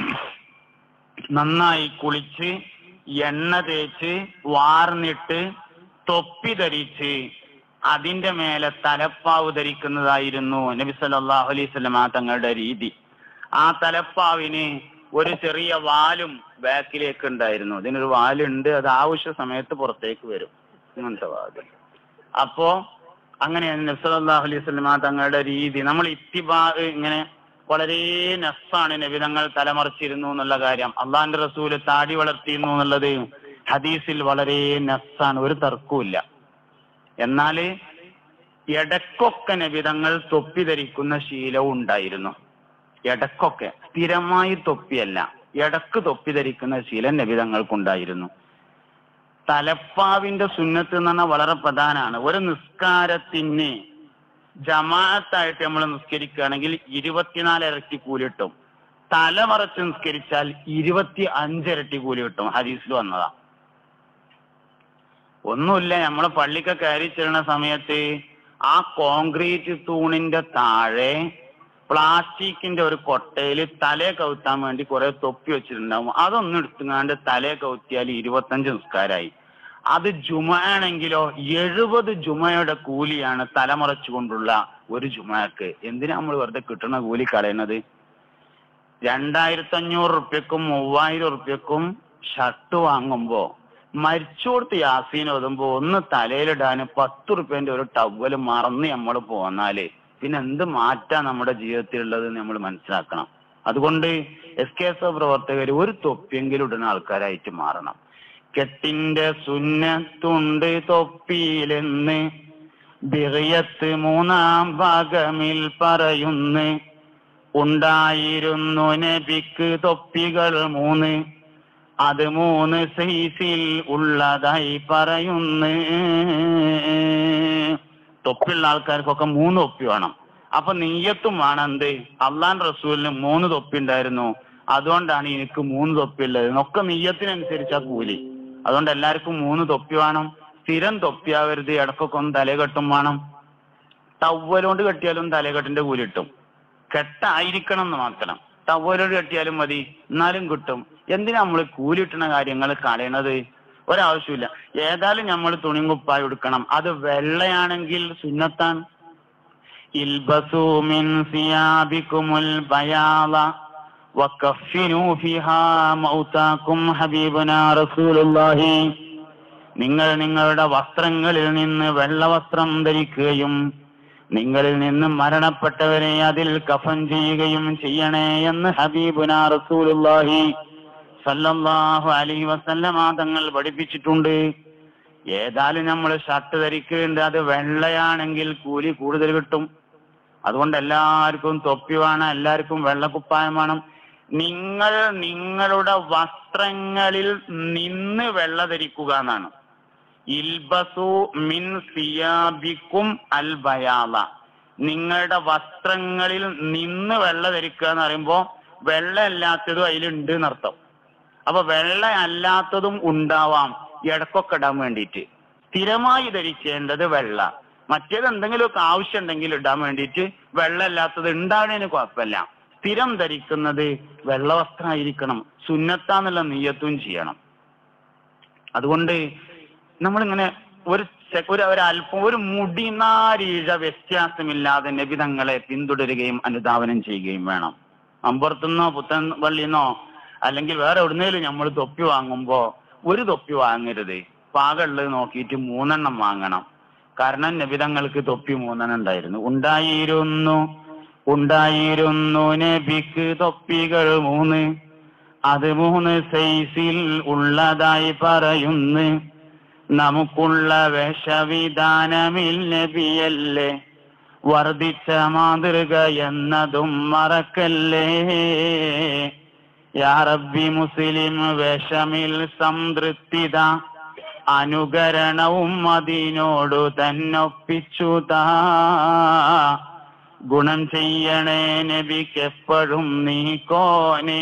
നന്നായി കുളിച്ച് എണ്ണ തേച്ച് വാർന്നിട്ട് തൊപ്പി ധരിച്ച് അതിന്റെ മേലെ തലപ്പാവ് ധരിക്കുന്നതായിരുന്നു നബി സല്ലല്ലാഹു അലൈഹി വസല്ലമ തങ്ങളുടെ രീതി ആ തലപ്പാവിന് ഒരു ചെറിയ വാലും ബാക്കിലേക്ക് ഉണ്ടായിരുന്നു അതിനൊരു വാലുണ്ട് അത് ആവശ്യ സമയത്ത് പുറത്തേക്ക് വരും ഇങ്ങനത്തെ വാല് അപ്പോ അങ്ങനെയാണ് നബി സല്ലല്ലാഹു അലൈഹി വസല്ലമ തങ്ങളുടെ രീതി നമ്മൾ ഇത്തിബാ ഇങ്ങനെ വളരെ നസ്സാണ് നബി തങ്ങൾ തലമറിച്ചിരുന്നു എന്നുള്ള കാര്യം അള്ളാന്റെ റസൂല് താടി വളർത്തിയിരുന്നു എന്നുള്ളത് ഹദീസിൽ വളരെ നസ്സാണ് ഒരു തർക്കവുമില്ല എന്നാല് ഇടക്കൊക്കെ നബിതങ്ങൾ തൊപ്പി ധരിക്കുന്ന ശീലവും ഉണ്ടായിരുന്നു ഇടക്കൊക്കെ സ്ഥിരമായി തൊപ്പിയല്ല ഇടക്ക് തൊപ്പി ധരിക്കുന്ന ശീലം നബിതങ്ങൾക്കുണ്ടായിരുന്നു തലപ്പാവിന്റെ സുന്നത്ത് എന്ന് പറഞ്ഞാൽ വളരെ പ്രധാനമാണ് ഒരു നിസ്കാരത്തിന് ജമാഅത്തായിട്ട് നമ്മൾ നിസ്കരിക്കുകയാണെങ്കിൽ ഇരുപത്തിനാല് ഇരട്ടി കൂലി കിട്ടും തലമറച്ച് നിസ്കരിച്ചാൽ ഇരുപത്തി അഞ്ചിരട്ടി കൂലി കിട്ടും ഹദീസിൽ വന്നതാ ഒന്നുമില്ല നമ്മൾ പള്ളിക്ക് കയറി ചെല്ലുന്ന സമയത്ത് ആ കോൺക്രീറ്റ് തൂണിന്റെ താഴെ പ്ലാസ്റ്റിക്കിന്റെ ഒരു കൊട്ടയിൽ തലയെ കവുത്താൻ വേണ്ടി കുറെ തൊപ്പി വെച്ചിട്ടുണ്ടാവും അതൊന്നും എടുത്തുങ്ങാണ്ട് തലയെ കവുത്തിയാൽ ഇരുപത്തഞ്ച് നിസ്കാരായി അത് ജുമ ആണെങ്കിലോ എഴുപത് ജുമയുടെ കൂലിയാണ് തലമറച്ചു കൊണ്ടുള്ള ഒരു ജുമക്ക് എന്തിനാ നമ്മൾ വെറുതെ കിട്ടുന്ന കൂലി കളയുന്നത് രണ്ടായിരത്തി അഞ്ഞൂറ് റുപ്യക്കും മൂവായിരം റുപ്യക്കും ഷർട്ട് വാങ്ങുമ്പോ മരിച്ചോടത്ത് യാസീൻ ഓതുമ്പോ ഒന്ന് തലയിലിടാന് പത്ത് റുപ്യന്റെ ഒരു ടവല് മറന്ന് നമ്മൾ പോന്നാല് പിന്നെ എന്ത് മാറ്റാ നമ്മുടെ ജീവിതത്തിലുള്ളത് നമ്മൾ മനസ്സിലാക്കണം അതുകൊണ്ട് എസ് കെ എസ് ഒ പ്രവർത്തകർ ഒരു തൊപ്പിയെങ്കിലും ഇടുന്ന ആൾക്കാരായിട്ട് മാറണം കെട്ടിന്റെ സുന്നത്തുണ്ട് തൊപ്പിയിലെന്ന് ബിറിയത്ത് മൂന്നാം ഭാഗമിൽ പറയുന്നു ഉണ്ടായിരുന്നു നബിക്ക് തൊപ്പികൾ മൂന്ന് അത് മൂന്ന് സൈസിൽ ഉള്ളതായി പറയുന്നു തൊപ്പിയുള്ള ആൾക്കാർക്കൊക്കെ മൂന്ന് തൊപ്പി വേണം അപ്പൊ നീയത്തും വേണം എന്ത് അള്ളാൻ റസൂലിന് മൂന്ന് തൊപ്പി ഉണ്ടായിരുന്നു അതുകൊണ്ടാണ് എനിക്ക് മൂന്ന് തൊപ്പി ഉള്ളത് ഒക്കെ നീയത്തിനനുസരിച്ചാ കൂലി അതുകൊണ്ട് എല്ലാവർക്കും മൂന്ന് തൊപ്പി വേണം സ്ഥിരം തൊപ്പിയാവരുത് ഇടക്കൊക്കെ ഒന്ന് തലകെട്ടും വേണം ടവ്വലോണ്ട് കെട്ടിയാലും തലകെട്ടിന്റെ കൂലി കിട്ടും കെട്ടായിരിക്കണം എന്ന് മാത്രം ടവ്വലോട് കെട്ടിയാലും മതി എന്നാലും കിട്ടും എന്തിനാ നമ്മൾ കൂലി കിട്ടുന്ന കാര്യങ്ങൾ കളയണത് ഒരാവശ്യമില്ല ഏതായാലും നമ്മൾ തുണിയും കുപ്പായി എടുക്കണം അത് വെള്ളയാണെങ്കിൽ സുന്നത്താണ് ഇൽബസൂ മിൻ സിയാബിക്കുമുൽ ബയാള വകഫിനൂ ഫിഹാ മൗതാക്കും ഹബീബുനാ റസൂലുള്ളാഹി നിങ്ങൾ നിങ്ങളുടെ വസ്ത്രങ്ങളിൽ നിന്ന് വെള്ളവസ്ത്രം ധരിക്കുകയും നിങ്ങളിൽ നിന്ന് മരണപ്പെട്ടവരെ അതിൽ കഫൻ ചെയ്യുകയും ചെയ്യണേ എന്ന് ഹബീബുന റസൂലുള്ളാഹി സല്ലല്ലാഹു അലൈഹി വസല്ലമ തങ്ങൾ പഠിപ്പിച്ചിട്ടുണ്ട് ഏതായാലും നമ്മൾ ഷർട്ട് ധരിക്കുന്നുണ്ട് അത് വെള്ളയാണെങ്കിൽ കൂലി കൂടുതൽ കിട്ടും അതുകൊണ്ട് എല്ലാവർക്കും തൊപ്പി വേണം എല്ലാവർക്കും വെള്ളക്കുപ്പായം വേണം നിങ്ങൾ നിങ്ങളുടെ വസ്ത്രങ്ങളിൽ നിന്ന് വെള്ള ധരിക്കുക എന്നാണ് ഇൽബസു മിൻ സിയാബിക്കും അൽ ബയാള നിങ്ങളുടെ വസ്ത്രങ്ങളിൽ നിന്ന് വെള്ള ധരിക്കുക എന്ന് പറയുമ്പോ വെള്ള അല്ലാത്തതും അതിലുണ്ട് എന്നർത്ഥം അപ്പൊ വെള്ള അല്ലാത്തതും ഉണ്ടാവാം ഇടക്കൊക്കെ ഇടാൻ വേണ്ടിയിട്ട് സ്ഥിരമായി ധരിക്കേണ്ടത് വെള്ള മറ്റേത് എന്തെങ്കിലുമൊക്കെ ആവശ്യം ഉണ്ടെങ്കിൽ ഇടാൻ വേണ്ടിയിട്ട് വെള്ള അല്ലാത്തത് ഉണ്ടാകുന്നതിന് കുഴപ്പമില്ല സ്ഥിരം ധരിക്കുന്നത് വെള്ളവസ്ത്രമായിരിക്കണം സുന്നത്താന്നുള്ള നീയത്തും ചെയ്യണം അതുകൊണ്ട് നമ്മളിങ്ങനെ ഒരു സെ- ഒരു ഒരല്പം ഒരു മുടിനാരീഴ വ്യത്യാസമില്ലാതെ നബിതങ്ങളെ പിന്തുടരുകയും അനുധാവനം ചെയ്യുകയും വേണം അമ്പുറത്തുനിന്നോ പുത്തൻ പള്ളിന്നോ അല്ലെങ്കിൽ വേറെ എവിടുന്നേലും നമ്മൾ തൊപ്പി വാങ്ങുമ്പോ ഒരു തൊപ്പി വാങ്ങരുത് പാകമുള്ളത് നോക്കിയിട്ട് മൂന്നെണ്ണം വാങ്ങണം കാരണം നബിതങ്ങൾക്ക് തൊപ്പി മൂന്നെണ്ണം ഉണ്ടായിരുന്നു ഉണ്ടായിരുന്നു ഉണ്ടായിരുന്നു നബിക്ക് തൊപ്പികൾ മൂന്ന് അത് മൂന്ന് സൈസിൽ ഉള്ളതായി പറയുന്നു നമുക്കുള്ള വേഷവിധാനമിൽ നബിയല്ലേ വർദ്ധിച്ച മാതൃക എന്നതും മറക്കല്ലേ യാ റബ്ബി മുസ്ലിം വേഷമിൽ സംതൃപ്തിത അനുകരണവും അതിനോടു തന്നൊപ്പിച്ചുതാ ഗുണം ചെയ്യണേ നബിക്കെപ്പോഴും നീക്കോനേ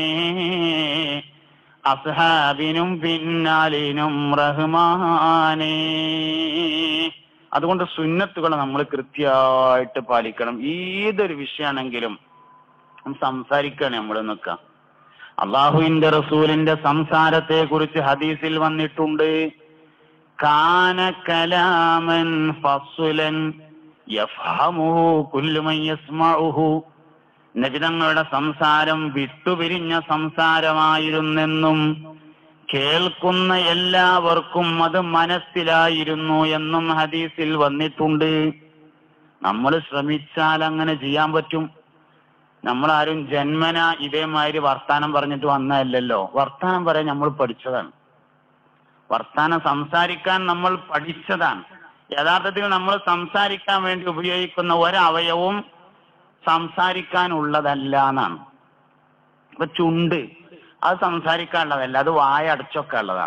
അസ്ഹാബിനും പിന്നാലിനും റഹ്മാനേ അതുകൊണ്ട് സുന്നത്തുകൾ നമ്മൾ കൃത്യമായിട്ട് പാലിക്കണം ഏതൊരു വിഷയമാണെങ്കിലും സംസാരിക്കുകയാണ് നമ്മൾ നിൽക്കാം അള്ളാഹുവിന്റെ റസൂലിന്റെ സംസാരത്തെ കുറിച്ച് ഹദീസിൽ വന്നിട്ടുണ്ട് കാന കലാമൻ ഫസുലൻ യഫ്ഹമുഹു കുല്ലു മൻ യസ്മഉഹു നബിതങ്ങളുടെ സംസാരം വിട്ടുപിരിഞ്ഞ സംസാരമായിരുന്നെന്നും കേൾക്കുന്ന എല്ലാവർക്കും അത് മനസ്സിലായിരുന്നു എന്നും ഹദീസിൽ വന്നിട്ടുണ്ട് നമ്മൾ ശ്രമിച്ചാൽ അങ്ങനെ ചെയ്യാൻ പറ്റും നമ്മളാരും ജന്മന ഇതേമാതിരി വർത്താനം പറഞ്ഞിട്ട് വന്നതല്ലല്ലോ വർത്താനം പറയാൻ നമ്മൾ പഠിച്ചതാണ് വർത്താനം സംസാരിക്കാൻ നമ്മൾ പഠിച്ചതാണ് യഥാർത്ഥത്തിൽ നമ്മൾ സംസാരിക്കാൻ വേണ്ടി ഉപയോഗിക്കുന്ന ഒരവയവും സംസാരിക്കാനുള്ളതല്ല എന്നാണ് ഇപ്പൊ ചുണ്ട് അത് സംസാരിക്കാനുള്ളതല്ല അത് വായ അടച്ചൊക്കെ ഉള്ളതാ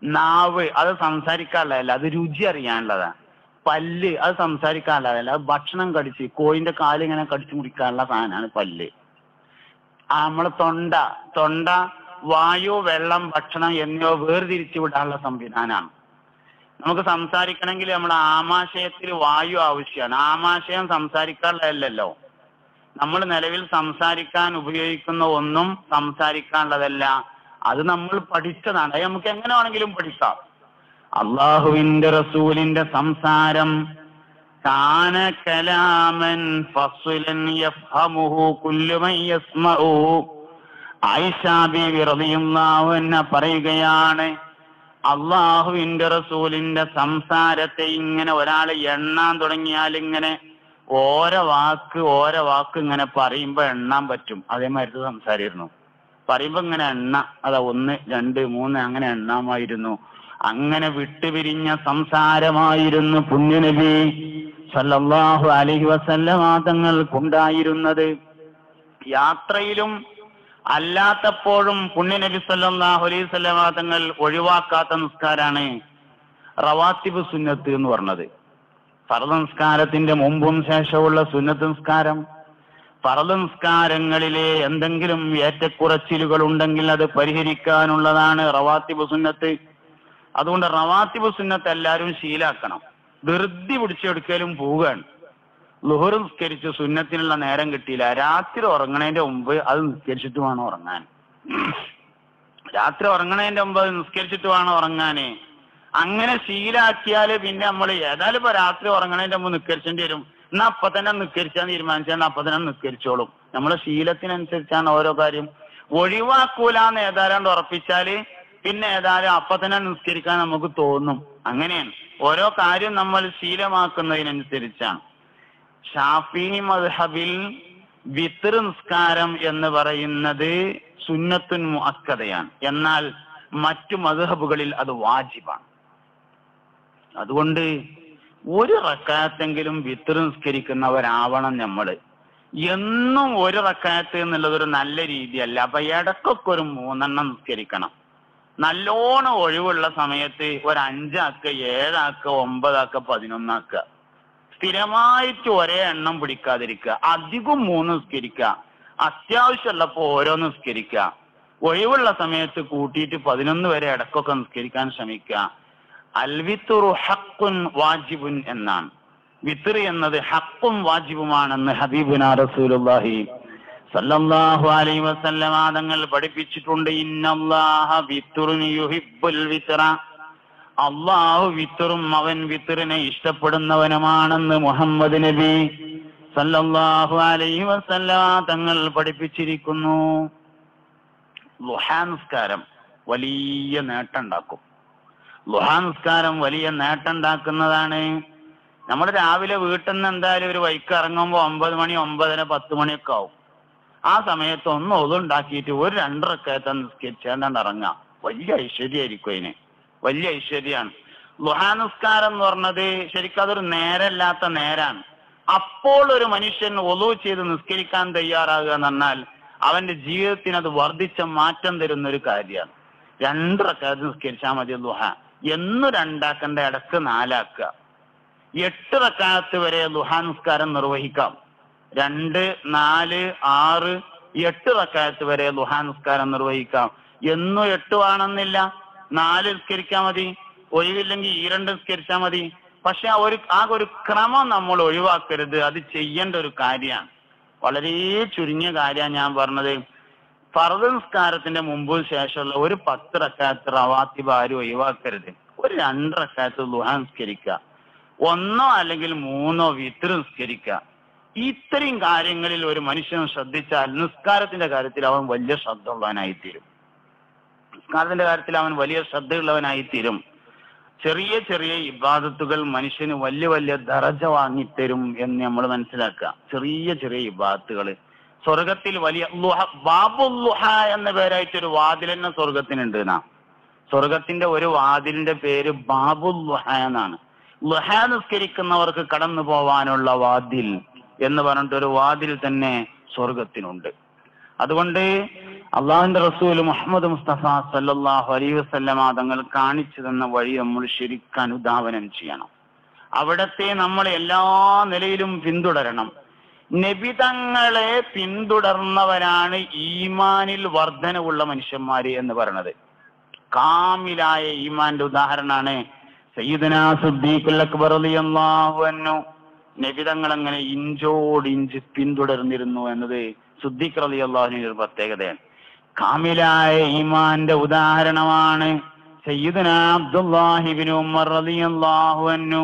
നാവ് അത് സംസാരിക്കാനുള്ളതല്ല അത് രുചി അറിയാനുള്ളതാണ് പല്ല് അത് സംസാരിക്കാനുള്ളതല്ല അത് ഭക്ഷണം കടിച്ച് കോഴിന്റെ കാല് ഇങ്ങനെ കടിച്ചു മുറിക്കാനുള്ള സാധനമാണ് പല്ല് ആ നമ്മളെ തൊണ്ട തൊണ്ട വായു വെള്ളം ഭക്ഷണം എന്നിവ വേർതിരിച്ചു വിടാനുള്ള സംവിധാനമാണ് നമുക്ക് സംസാരിക്കണമെങ്കിൽ നമ്മുടെ ആമാശയത്തിൽ വായു ആവശ്യമാണ് ആമാശയം സംസാരിക്കാനുള്ളതല്ലല്ലോ നമ്മൾ നിലവിൽ സംസാരിക്കാൻ ഉപയോഗിക്കുന്ന ഒന്നും സംസാരിക്കാനുള്ളതല്ല അത് നമ്മൾ പഠിച്ചതാണ് അത് നമുക്ക് എങ്ങനെ വേണമെങ്കിലും പഠിക്കാം അള്ളാഹുവിന്റെ റസൂലിന്റെ സംസാരം കാന കലാമൻ ഫസ്ലൻ യഫ്ഹമുഹു കുല്ലു മൻ യസ്മഉ ആയിഷ ബീവി റളിയല്ലാഹു അൻഹ പറയുകയാണ് അള്ളാഹുവിന്റെ റസൂലിന്റെ സംസാരത്തെ ഇങ്ങനെ ഒരാൾ എണ്ണാൻ തുടങ്ങിയാൽ ഇങ്ങനെ ഓരോ വാക്ക് ഓരോ വാക്ക് ഇങ്ങനെ പറയുമ്പോ എണ്ണാൻ പറ്റും അതേമാതിരി സംസാരിയിരുന്നു പറയുമ്പോ ഇങ്ങനെ എണ്ണ അതാ ഒന്ന് രണ്ട് മൂന്ന് അങ്ങനെ എണ്ണാമായിരുന്നു അങ്ങനെ വിട്ടുപിരിഞ്ഞ സംസാരമായിരുന്നു പുണ്യനബി സല്ലല്ലാഹു അലൈഹി വസല്ലമ തങ്ങൾക്കുണ്ടായിരുന്നത് യാത്രയിലും അല്ലാത്തപ്പോഴും പുണ്യനബി സല്ലല്ലാഹു അലൈഹി വസല്ലമ തങ്ങൾ ഒഴിവാക്കാത്ത നിസ്കാരാണ് റവാത്തിബ് സുന്നത്ത് എന്ന് പറഞ്ഞത് ഫർദ് നിസ്കാരത്തിന്റെ മുമ്പും ശേഷമുള്ള സുന്നത്ത് നിസ്കാരം ഫർദ് നിസ്കാരങ്ങളിലെ എന്തെങ്കിലും ഏറ്റക്കുറച്ചിലുകൾ ഉണ്ടെങ്കിൽ അത് പരിഹരിക്കാനുള്ളതാണ് റവാത്തിബ് സുന്നത്ത് അതുകൊണ്ട് റവാത്തിബ് സുന്നത്ത് എല്ലാവരും ശീലാക്കണം ധൃതി പിടിച്ചെടുക്കലും പോവുകയാണ് ലുഹർ നിസ്കരിച്ച് സുന്നത്തിനുള്ള നേരം കിട്ടിയില്ല രാത്രി ഉറങ്ങണതിന്റെ മുമ്പ് അത് നിസ്കരിച്ചിട്ട് വേണം ഉറങ്ങാൻ രാത്രി ഉറങ്ങണതിന്റെ മുമ്പ് അത് നിസ്കരിച്ചിട്ട് വേണം ഉറങ്ങാന് അങ്ങനെ ശീലാക്കിയാല് പിന്നെ നമ്മൾ ഏതായാലും ഇപ്പൊ രാത്രി ഉറങ്ങണതിന്റെ മുമ്പ് നിസ്കരിച്ചേണ്ടി വരും എന്നാ അപ്പൊ തന്നെ നിസ്കരിച്ചാൽ തീരുമാനിച്ചാൽ അപ്പൊ തന്നെ നിസ്കരിച്ചോളും നമ്മളെ ശീലത്തിനനുസരിച്ചാണ് ഓരോ കാര്യം ഒഴിവാക്കൂലെന്ന് ഏതായാലും ഉറപ്പിച്ചാല് പിന്നെ ഏതായാലും അപ്പൊ തന്നെ നിസ്കരിക്കാൻ നമുക്ക് തോന്നും അങ്ങനെയാണ് ഓരോ കാര്യം നമ്മൾ ശീലമാക്കുന്നതിനനുസരിച്ചാണ് ഷാഫി മദ്ഹബിൽ വിത്തർ നിസ്കാരം എന്ന് പറയുന്നത് സുന്നത്തുൻ മുഅക്കതയാണ് എന്നാൽ മറ്റു മദ്ഹബുകളിൽ അത് വാജിബാണ് അതുകൊണ്ട് ഒരു റക്കായത്തെങ്കിലും വിത്തർ നിസ്കരിക്കുന്നവരാവണം നമ്മള് എന്നും ഒരു റക്കായത്ത് എന്നുള്ളത് ഒരു നല്ല രീതിയല്ല അപ്പൊ ഇടക്കൊക്കെ ഒരു മൂന്നെണ്ണം നിസ്കരിക്കണം നല്ലോണം ഒഴിവുള്ള സമയത്ത് ഒരു അഞ്ചാക്ക ഏഴാക്ക ഒമ്പതാക്ക പതിനൊന്നാക്ക സ്ഥിരമായിട്ട് ഒരേ എണ്ണം പിടിക്കാതിരിക്കുക അധികം മൂന്ന് നിസ്കരിക്കുക അത്യാവശ്യമുള്ളപ്പോ ഓരോ നിസ്കരിക്കുക ഒഴിവുള്ള സമയത്ത് കൂട്ടിയിട്ട് പതിനൊന്ന് വരെ ഇടക്കൊക്കെ നിസ്കരിക്കാൻ ശ്രമിക്കുക അൽവിത്തുറു ഹക്കുൻ വാജിബുൻ എന്നാണ് വിത്തർ എന്നത് ഹക്കും വാജിബുമാണെന്ന് ഹബീബുന റസൂലുള്ളാഹി സല്ലല്ലാഹു അലൈഹി വസല്ലമ തങ്ങൾ പഠിപ്പിച്ചിട്ടുണ്ട് ഇന്നല്ലാഹ വിത്തുറുൻ യുഹിബ്ബുൽ വിത്ര അള്ളാഹു വിത്തറും അവൻ വിത്തറിനെ ഇഷ്ടപ്പെടുന്നവനുമാണെന്ന് മുഹമ്മദ് നബി സല്ലല്ലാഹു അലൈഹി വസല്ലമ തങ്ങൾ പഠിപ്പിച്ചിരിക്കുന്നു ലുഹാൻസ്കാരം വലിയ നേട്ടമുണ്ടാക്കും ലുഹാൻസ്കാരം വലിയ നേട്ടമുണ്ടാക്കുന്നതാണ് നമ്മൾ രാവിലെ വീട്ടിൽ നിന്ന് എന്തായാലും ഒരു വൈക്ക് ഇറങ്ങുമ്പോൾ ഒമ്പത് മണി ഒമ്പതര പത്ത് മണിയൊക്കെ ആവും ആ സമയത്ത് ഒന്ന് ഒതുണ്ടാക്കിയിട്ട് ഒരു രണ്ടരക്കയത്തെ നിസ്കരിച്ചാണ്ട് ഇറങ്ങാം വലിയ ഐശ്വര്യമായിരിക്കും അതിന് വലിയ ഐശ്വര്യമാണ് ലുഹാനുസ്കാരം എന്ന് പറഞ്ഞത് ശരിക്കും അതൊരു നേരല്ലാത്ത നേരാണ് അപ്പോൾ ഒരു മനുഷ്യൻ ഒലു ചെയ്ത് നിസ്കരിക്കാൻ തയ്യാറാകുക എന്ന് പറഞ്ഞാൽ അവന്റെ ജീവിതത്തിന് അത് വർദ്ധിച്ച മാറ്റം തരുന്ന ഒരു കാര്യമാണ് രണ്ടരക്കാലത്ത് നിസ്കരിച്ചാൽ മതി ലുഹ എന്നു രണ്ടാക്കണ്ട ഇടക്ക് നാലാക്കുക എട്ട് റക്കാലത്ത് വരെ ലുഹാ നിസ്കാരം നിർവഹിക്കാം രണ്ട് നാല് ആറ് എട്ട് റക്കാലത്ത് വരെ ലുഹാ നിസ്കാരം നിർവഹിക്കാം എന്നും എട്ട് വേണമെന്നില്ല നാല് നിസ്കരിച്ചാൽ മതി ഒഴിവില്ലെങ്കിൽ ഈ രണ്ട് നിസ്കരിച്ചാൽ മതി പക്ഷെ ആ ഒരു ആ ഒരു ക്രമം നമ്മൾ ഒഴിവാക്കരുത് അത് ചെയ്യേണ്ട ഒരു കാര്യമാണ് വളരെ ചുരുങ്ങിയ കാര്യമാണ് ഞാൻ പറഞ്ഞത് ഫർദ് നിസ്കാരത്തിന്റെ മുമ്പ് ശേഷമുള്ള ഒരു പത്ത് റക്കാത്ത് റവാത്തിബ് ആരും ഒഴിവാക്കരുത് ഒരു രണ്ട് റക്കാത്ത് ലുഹ നിസ്കരിക്കുക ഒന്നോ അല്ലെങ്കിൽ മൂന്നോ വിത്ര നിസ്കരിക്കുക ഇത്രയും കാര്യങ്ങളിൽ ഒരു മനുഷ്യൻ ശ്രദ്ധിച്ചാൽ നിസ്കാരത്തിന്റെ കാര്യത്തിൽ അവൻ വലിയ ശ്രദ്ധ ഉള്ളവനായിത്തീരും നിസ്കാരത്തിന്റെ കാര്യത്തിൽ അവൻ വലിയ ശ്രദ്ധയുള്ളവനായിത്തീരും ചെറിയ ചെറിയ ഇബാദത്തുകൾ മനുഷ്യന് വലിയ വലിയ ദറജ വാങ്ങിത്തരും എന്ന് നമ്മൾ മനസ്സിലാക്കുക ചെറിയ ചെറിയ ഇബാദത്തുകൾ സ്വർഗത്തിൽ വലിയ ലുഹ ബാബുൽ ലുഹ എന്ന പേരായിട്ട് ഒരു വാതിൽ തന്നെ സ്വർഗത്തിനുണ്ട് എന്നാ സ്വർഗത്തിന്റെ ഒരു വാതിലിന്റെ പേര് ബാബുൽ ലുഹ എന്നാണ് ലുഹ നിസ്കരിക്കുന്നവർക്ക് കടന്നു പോവാനുള്ള വാതിൽ എന്ന് പറഞ്ഞിട്ട് ഒരു വാതിൽ തന്നെ സ്വർഗത്തിനുണ്ട് അതുകൊണ്ട് അള്ളാഹുന്റെ റസൂൽ മുഹമ്മദ് മുസ്തഫ സല്ലല്ലാഹു അലൈഹി വസല്ലമ തങ്ങൾ കാണിച്ചു തന്ന വഴി നമ്മൾ ശരിക്കും അനുധാവനം ചെയ്യണം അവിടത്തെ നമ്മൾ എല്ലാ നിലയിലും പിന്തുടരണം നബിതങ്ങളെ പിന്തുടർന്നവരാണ് ഈമാനിൽ വർധനവുള്ള മനുഷ്യന്മാര് എന്ന് പറയുന്നത് കാമിലായ ഈമാന്റെ ഉദാഹരണമാണ് സയ്യിദന സുദ്ദീഖുൽ അക്ബർ റളിയല്ലാഹു അൻഹു നബിതങ്ങൾ അങ്ങനെ ഇഞ്ചോട് ഇഞ്ച് പിന്തുടർന്നിരുന്നു എന്നത് സുദ്ദീഖ് റളിയല്ലാഹുവിന്റെ ഒരു പ്രത്യേകതയാണ് കാമിലായ ഈമാന്റെ ഉദാഹരണമാണ് സയ്യിദന അബ്ദുല്ലാഹിബിൻ ഉമർ റളിയല്ലാഹു അൻഹു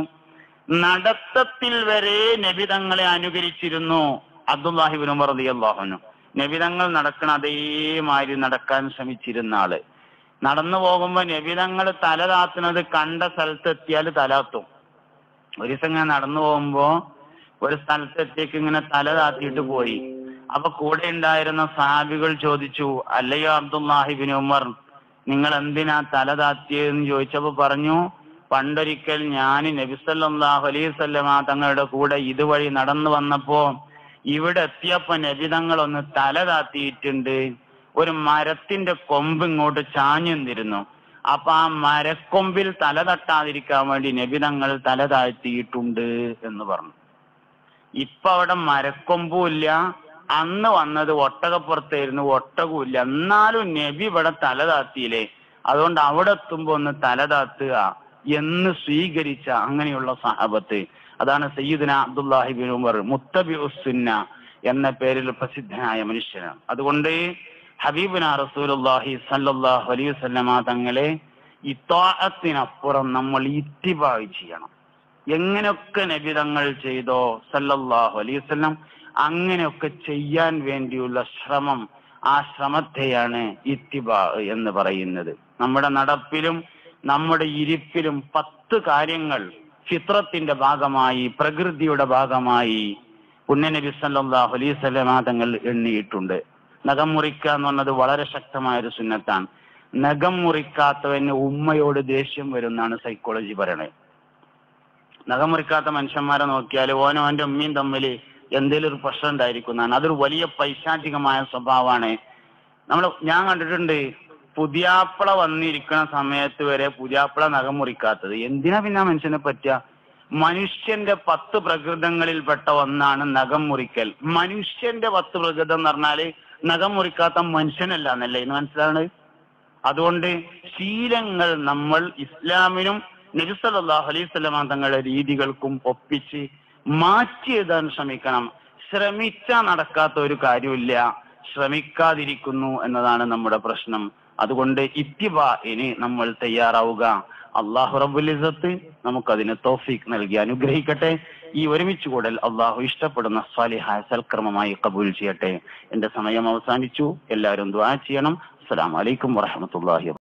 നടത്തത്തിൽ വരെ നബിതങ്ങളെ അനുകരിച്ചിരുന്നു അബ്ദുല്ലാഹിബിൻ ഉമർ റളിയല്ലാഹു അൻഹു നബിതങ്ങൾ നടക്കണ അതേമാതിരി നടക്കാൻ ശ്രമിച്ചിരുന്ന ആള് നടന്നു പോകുമ്പോ നബിതങ്ങൾ തല താത്തുന്നത് കണ്ട സ്ഥലത്തെത്തിയാൽ തലാത്തും ഒരു ദിവസം ഇങ്ങനെ നടന്നു പോകുമ്പോ ഒരു സ്ഥലത്തെത്തിയേക്ക് ഇങ്ങനെ തല താത്തിയിട്ട് പോയി അപ്പൊ കൂടെ ഉണ്ടായിരുന്ന സാഹിബികൾ ചോദിച്ചു അല്ലയോ അബ്ദുല്ലാഹിബിൻ ഉമർ നിങ്ങൾ എന്തിനാ തല താത്തിയതെന്ന് ചോദിച്ചപ്പോ പറഞ്ഞു പണ്ടൊരിക്കൽ ഞാൻ നബിസല്ലാഹു അലൈഹി സ്വല്ലമ തങ്ങളുടെ കൂടെ ഇതുവഴി നടന്നു വന്നപ്പോ ഇവിടെ എത്തിയപ്പോ നബിതങ്ങൾ ഒന്ന് തല താത്തിയിട്ടുണ്ട് ഒരു മരത്തിന്റെ കൊമ്പ് ഇങ്ങോട്ട് ചാഞ്ഞു നിന്നിരുന്നു അപ്പൊ ആ മരക്കൊമ്പിൽ തല തട്ടാതിരിക്കാൻ വേണ്ടി നബിതങ്ങൾ തല താഴ്ത്തിയിട്ടുണ്ട് എന്ന് പറഞ്ഞു ഇപ്പൊ അവിടെ മരക്കൊമ്പും ഇല്ല അന്ന് വന്നത് ഒട്ടകപ്പുറത്തായിരുന്നു ഒട്ടകവും ഇല്ല എന്നാലും നബി ഇവിടെ തല താത്തിയില്ലേ അതുകൊണ്ട് അവിടെ എത്തുമ്പോ ഒന്ന് തല താത്തുക എന്ന് സ്വീകരിച്ച അങ്ങനെയുള്ള സഹാബത്ത് അതാണ് സയ്യിദന അബ്ദുല്ലാഹിബിൻ ഉമർ മുത്തബി ഉസുന്ന എന്ന പേരിൽ പ്രസിദ്ധനായ മനുഷ്യനാണ് അതുകൊണ്ട് ഹബീബിന റസൂലുള്ളാഹി സല്ലല്ലാഹു അലൈഹി വസല്ലമ തങ്ങളെ ഇത്താഅത്തിനപ്പുറം നമ്മൾ ഇത്തിബായി ചെയ്യണം എങ്ങനെയൊക്കെ നബി തങ്ങൾ ചെയ്തോ സല്ലല്ലാഹു അലൈഹി വസല്ലം അങ്ങനെയൊക്കെ ചെയ്യാൻ വേണ്ടിയുള്ള ശ്രമം ആ ശ്രമത്തെയാണ് ഇത്തിബ എന്ന് പറയുന്നത് നമ്മുടെ നടപ്പിലും നമ്മുടെ ഇരിപ്പിലും പത്ത് കാര്യങ്ങൾ ചിത്രത്തിന്റെ ഭാഗമായി പ്രകൃതിയുടെ ഭാഗമായി പുണ്യനബി സല്ലല്ലാഹു അലൈഹി വസല്ലമ തങ്ങൾ എണ്ണിയിട്ടുണ്ട് നഖം മുറിക്കുക എന്ന് പറഞ്ഞത് വളരെ ശക്തമായ ഒരു സുന്നത്താണ് നഖം മുറിക്കാത്തവന് ഉമ്മയോട് ദേഷ്യം വരുന്നാണ് സൈക്കോളജി പറയണത് നഖം മുറിക്കാത്ത മനുഷ്യന്മാരെ നോക്കിയാൽ ഓനോ അവന്റെ ഉമ്മയും തമ്മിൽ എന്തെങ്കിലും ഒരു പ്രശ്നം ഉണ്ടായിരിക്കുന്നതാണ് അതൊരു വലിയ പൈശാചികമായ സ്വഭാവമാണ് നമ്മൾ ഞാൻ കണ്ടിട്ടുണ്ട് പുതിയാപ്പിള വന്നിരിക്കുന്ന സമയത്ത് വരെ പുതിയാപ്പിള നഖം മുറിക്കാത്തത് എന്തിനാ പിന്നെ ആ മനുഷ്യനെ പറ്റുക മനുഷ്യന്റെ പത്ത് പ്രകൃതങ്ങളിൽപ്പെട്ട ഒന്നാണ് നഖം മുറിക്കൽ മനുഷ്യന്റെ പത്ത് പ്രകൃതം എന്ന് പറഞ്ഞാല് നഖം മുറിക്കാത്ത മനുഷ്യനല്ല എന്നല്ലേ ഇന്ന് മനസ്സിലാണ് അതുകൊണ്ട് ശീലങ്ങൾ നമ്മൾ ഇസ്ലാമിനും നബിസല്ലാഹു അലൈഹി സ്വലമ തങ്ങളുടെ രീതികൾക്കും ഒപ്പിച്ച് മാറ്റി എഴുതാൻ ശ്രമിക്കണം ശ്രമിച്ചാൽ നടക്കാത്ത ഒരു കാര്യമില്ല ശ്രമിക്കാതിരിക്കുന്നു എന്നതാണ് നമ്മുടെ പ്രശ്നം അതുകൊണ്ട് ഇത്തിബ ഇനി നമ്മൾ തയ്യാറാവുക അള്ളാഹു റബ്ബുൽ ഇസത്ത് നമുക്കതിന് തോഫീക്ക് നൽകി അനുഗ്രഹിക്കട്ടെ ഈ ഒരുമിച്ച് കൂടൽ അള്ളാഹു ഇഷ്ടപ്പെടുന്ന സ്വാലിഹായ സൽക്രമമായി കബൂൽ ചെയ്യട്ടെ എന്റെ സമയം അവസാനിച്ചു എല്ലാവരും ദ്വാ ചെയ്യണം അസ്സലാമു അലൈക്കും വറഹമത്തുള്ളാഹി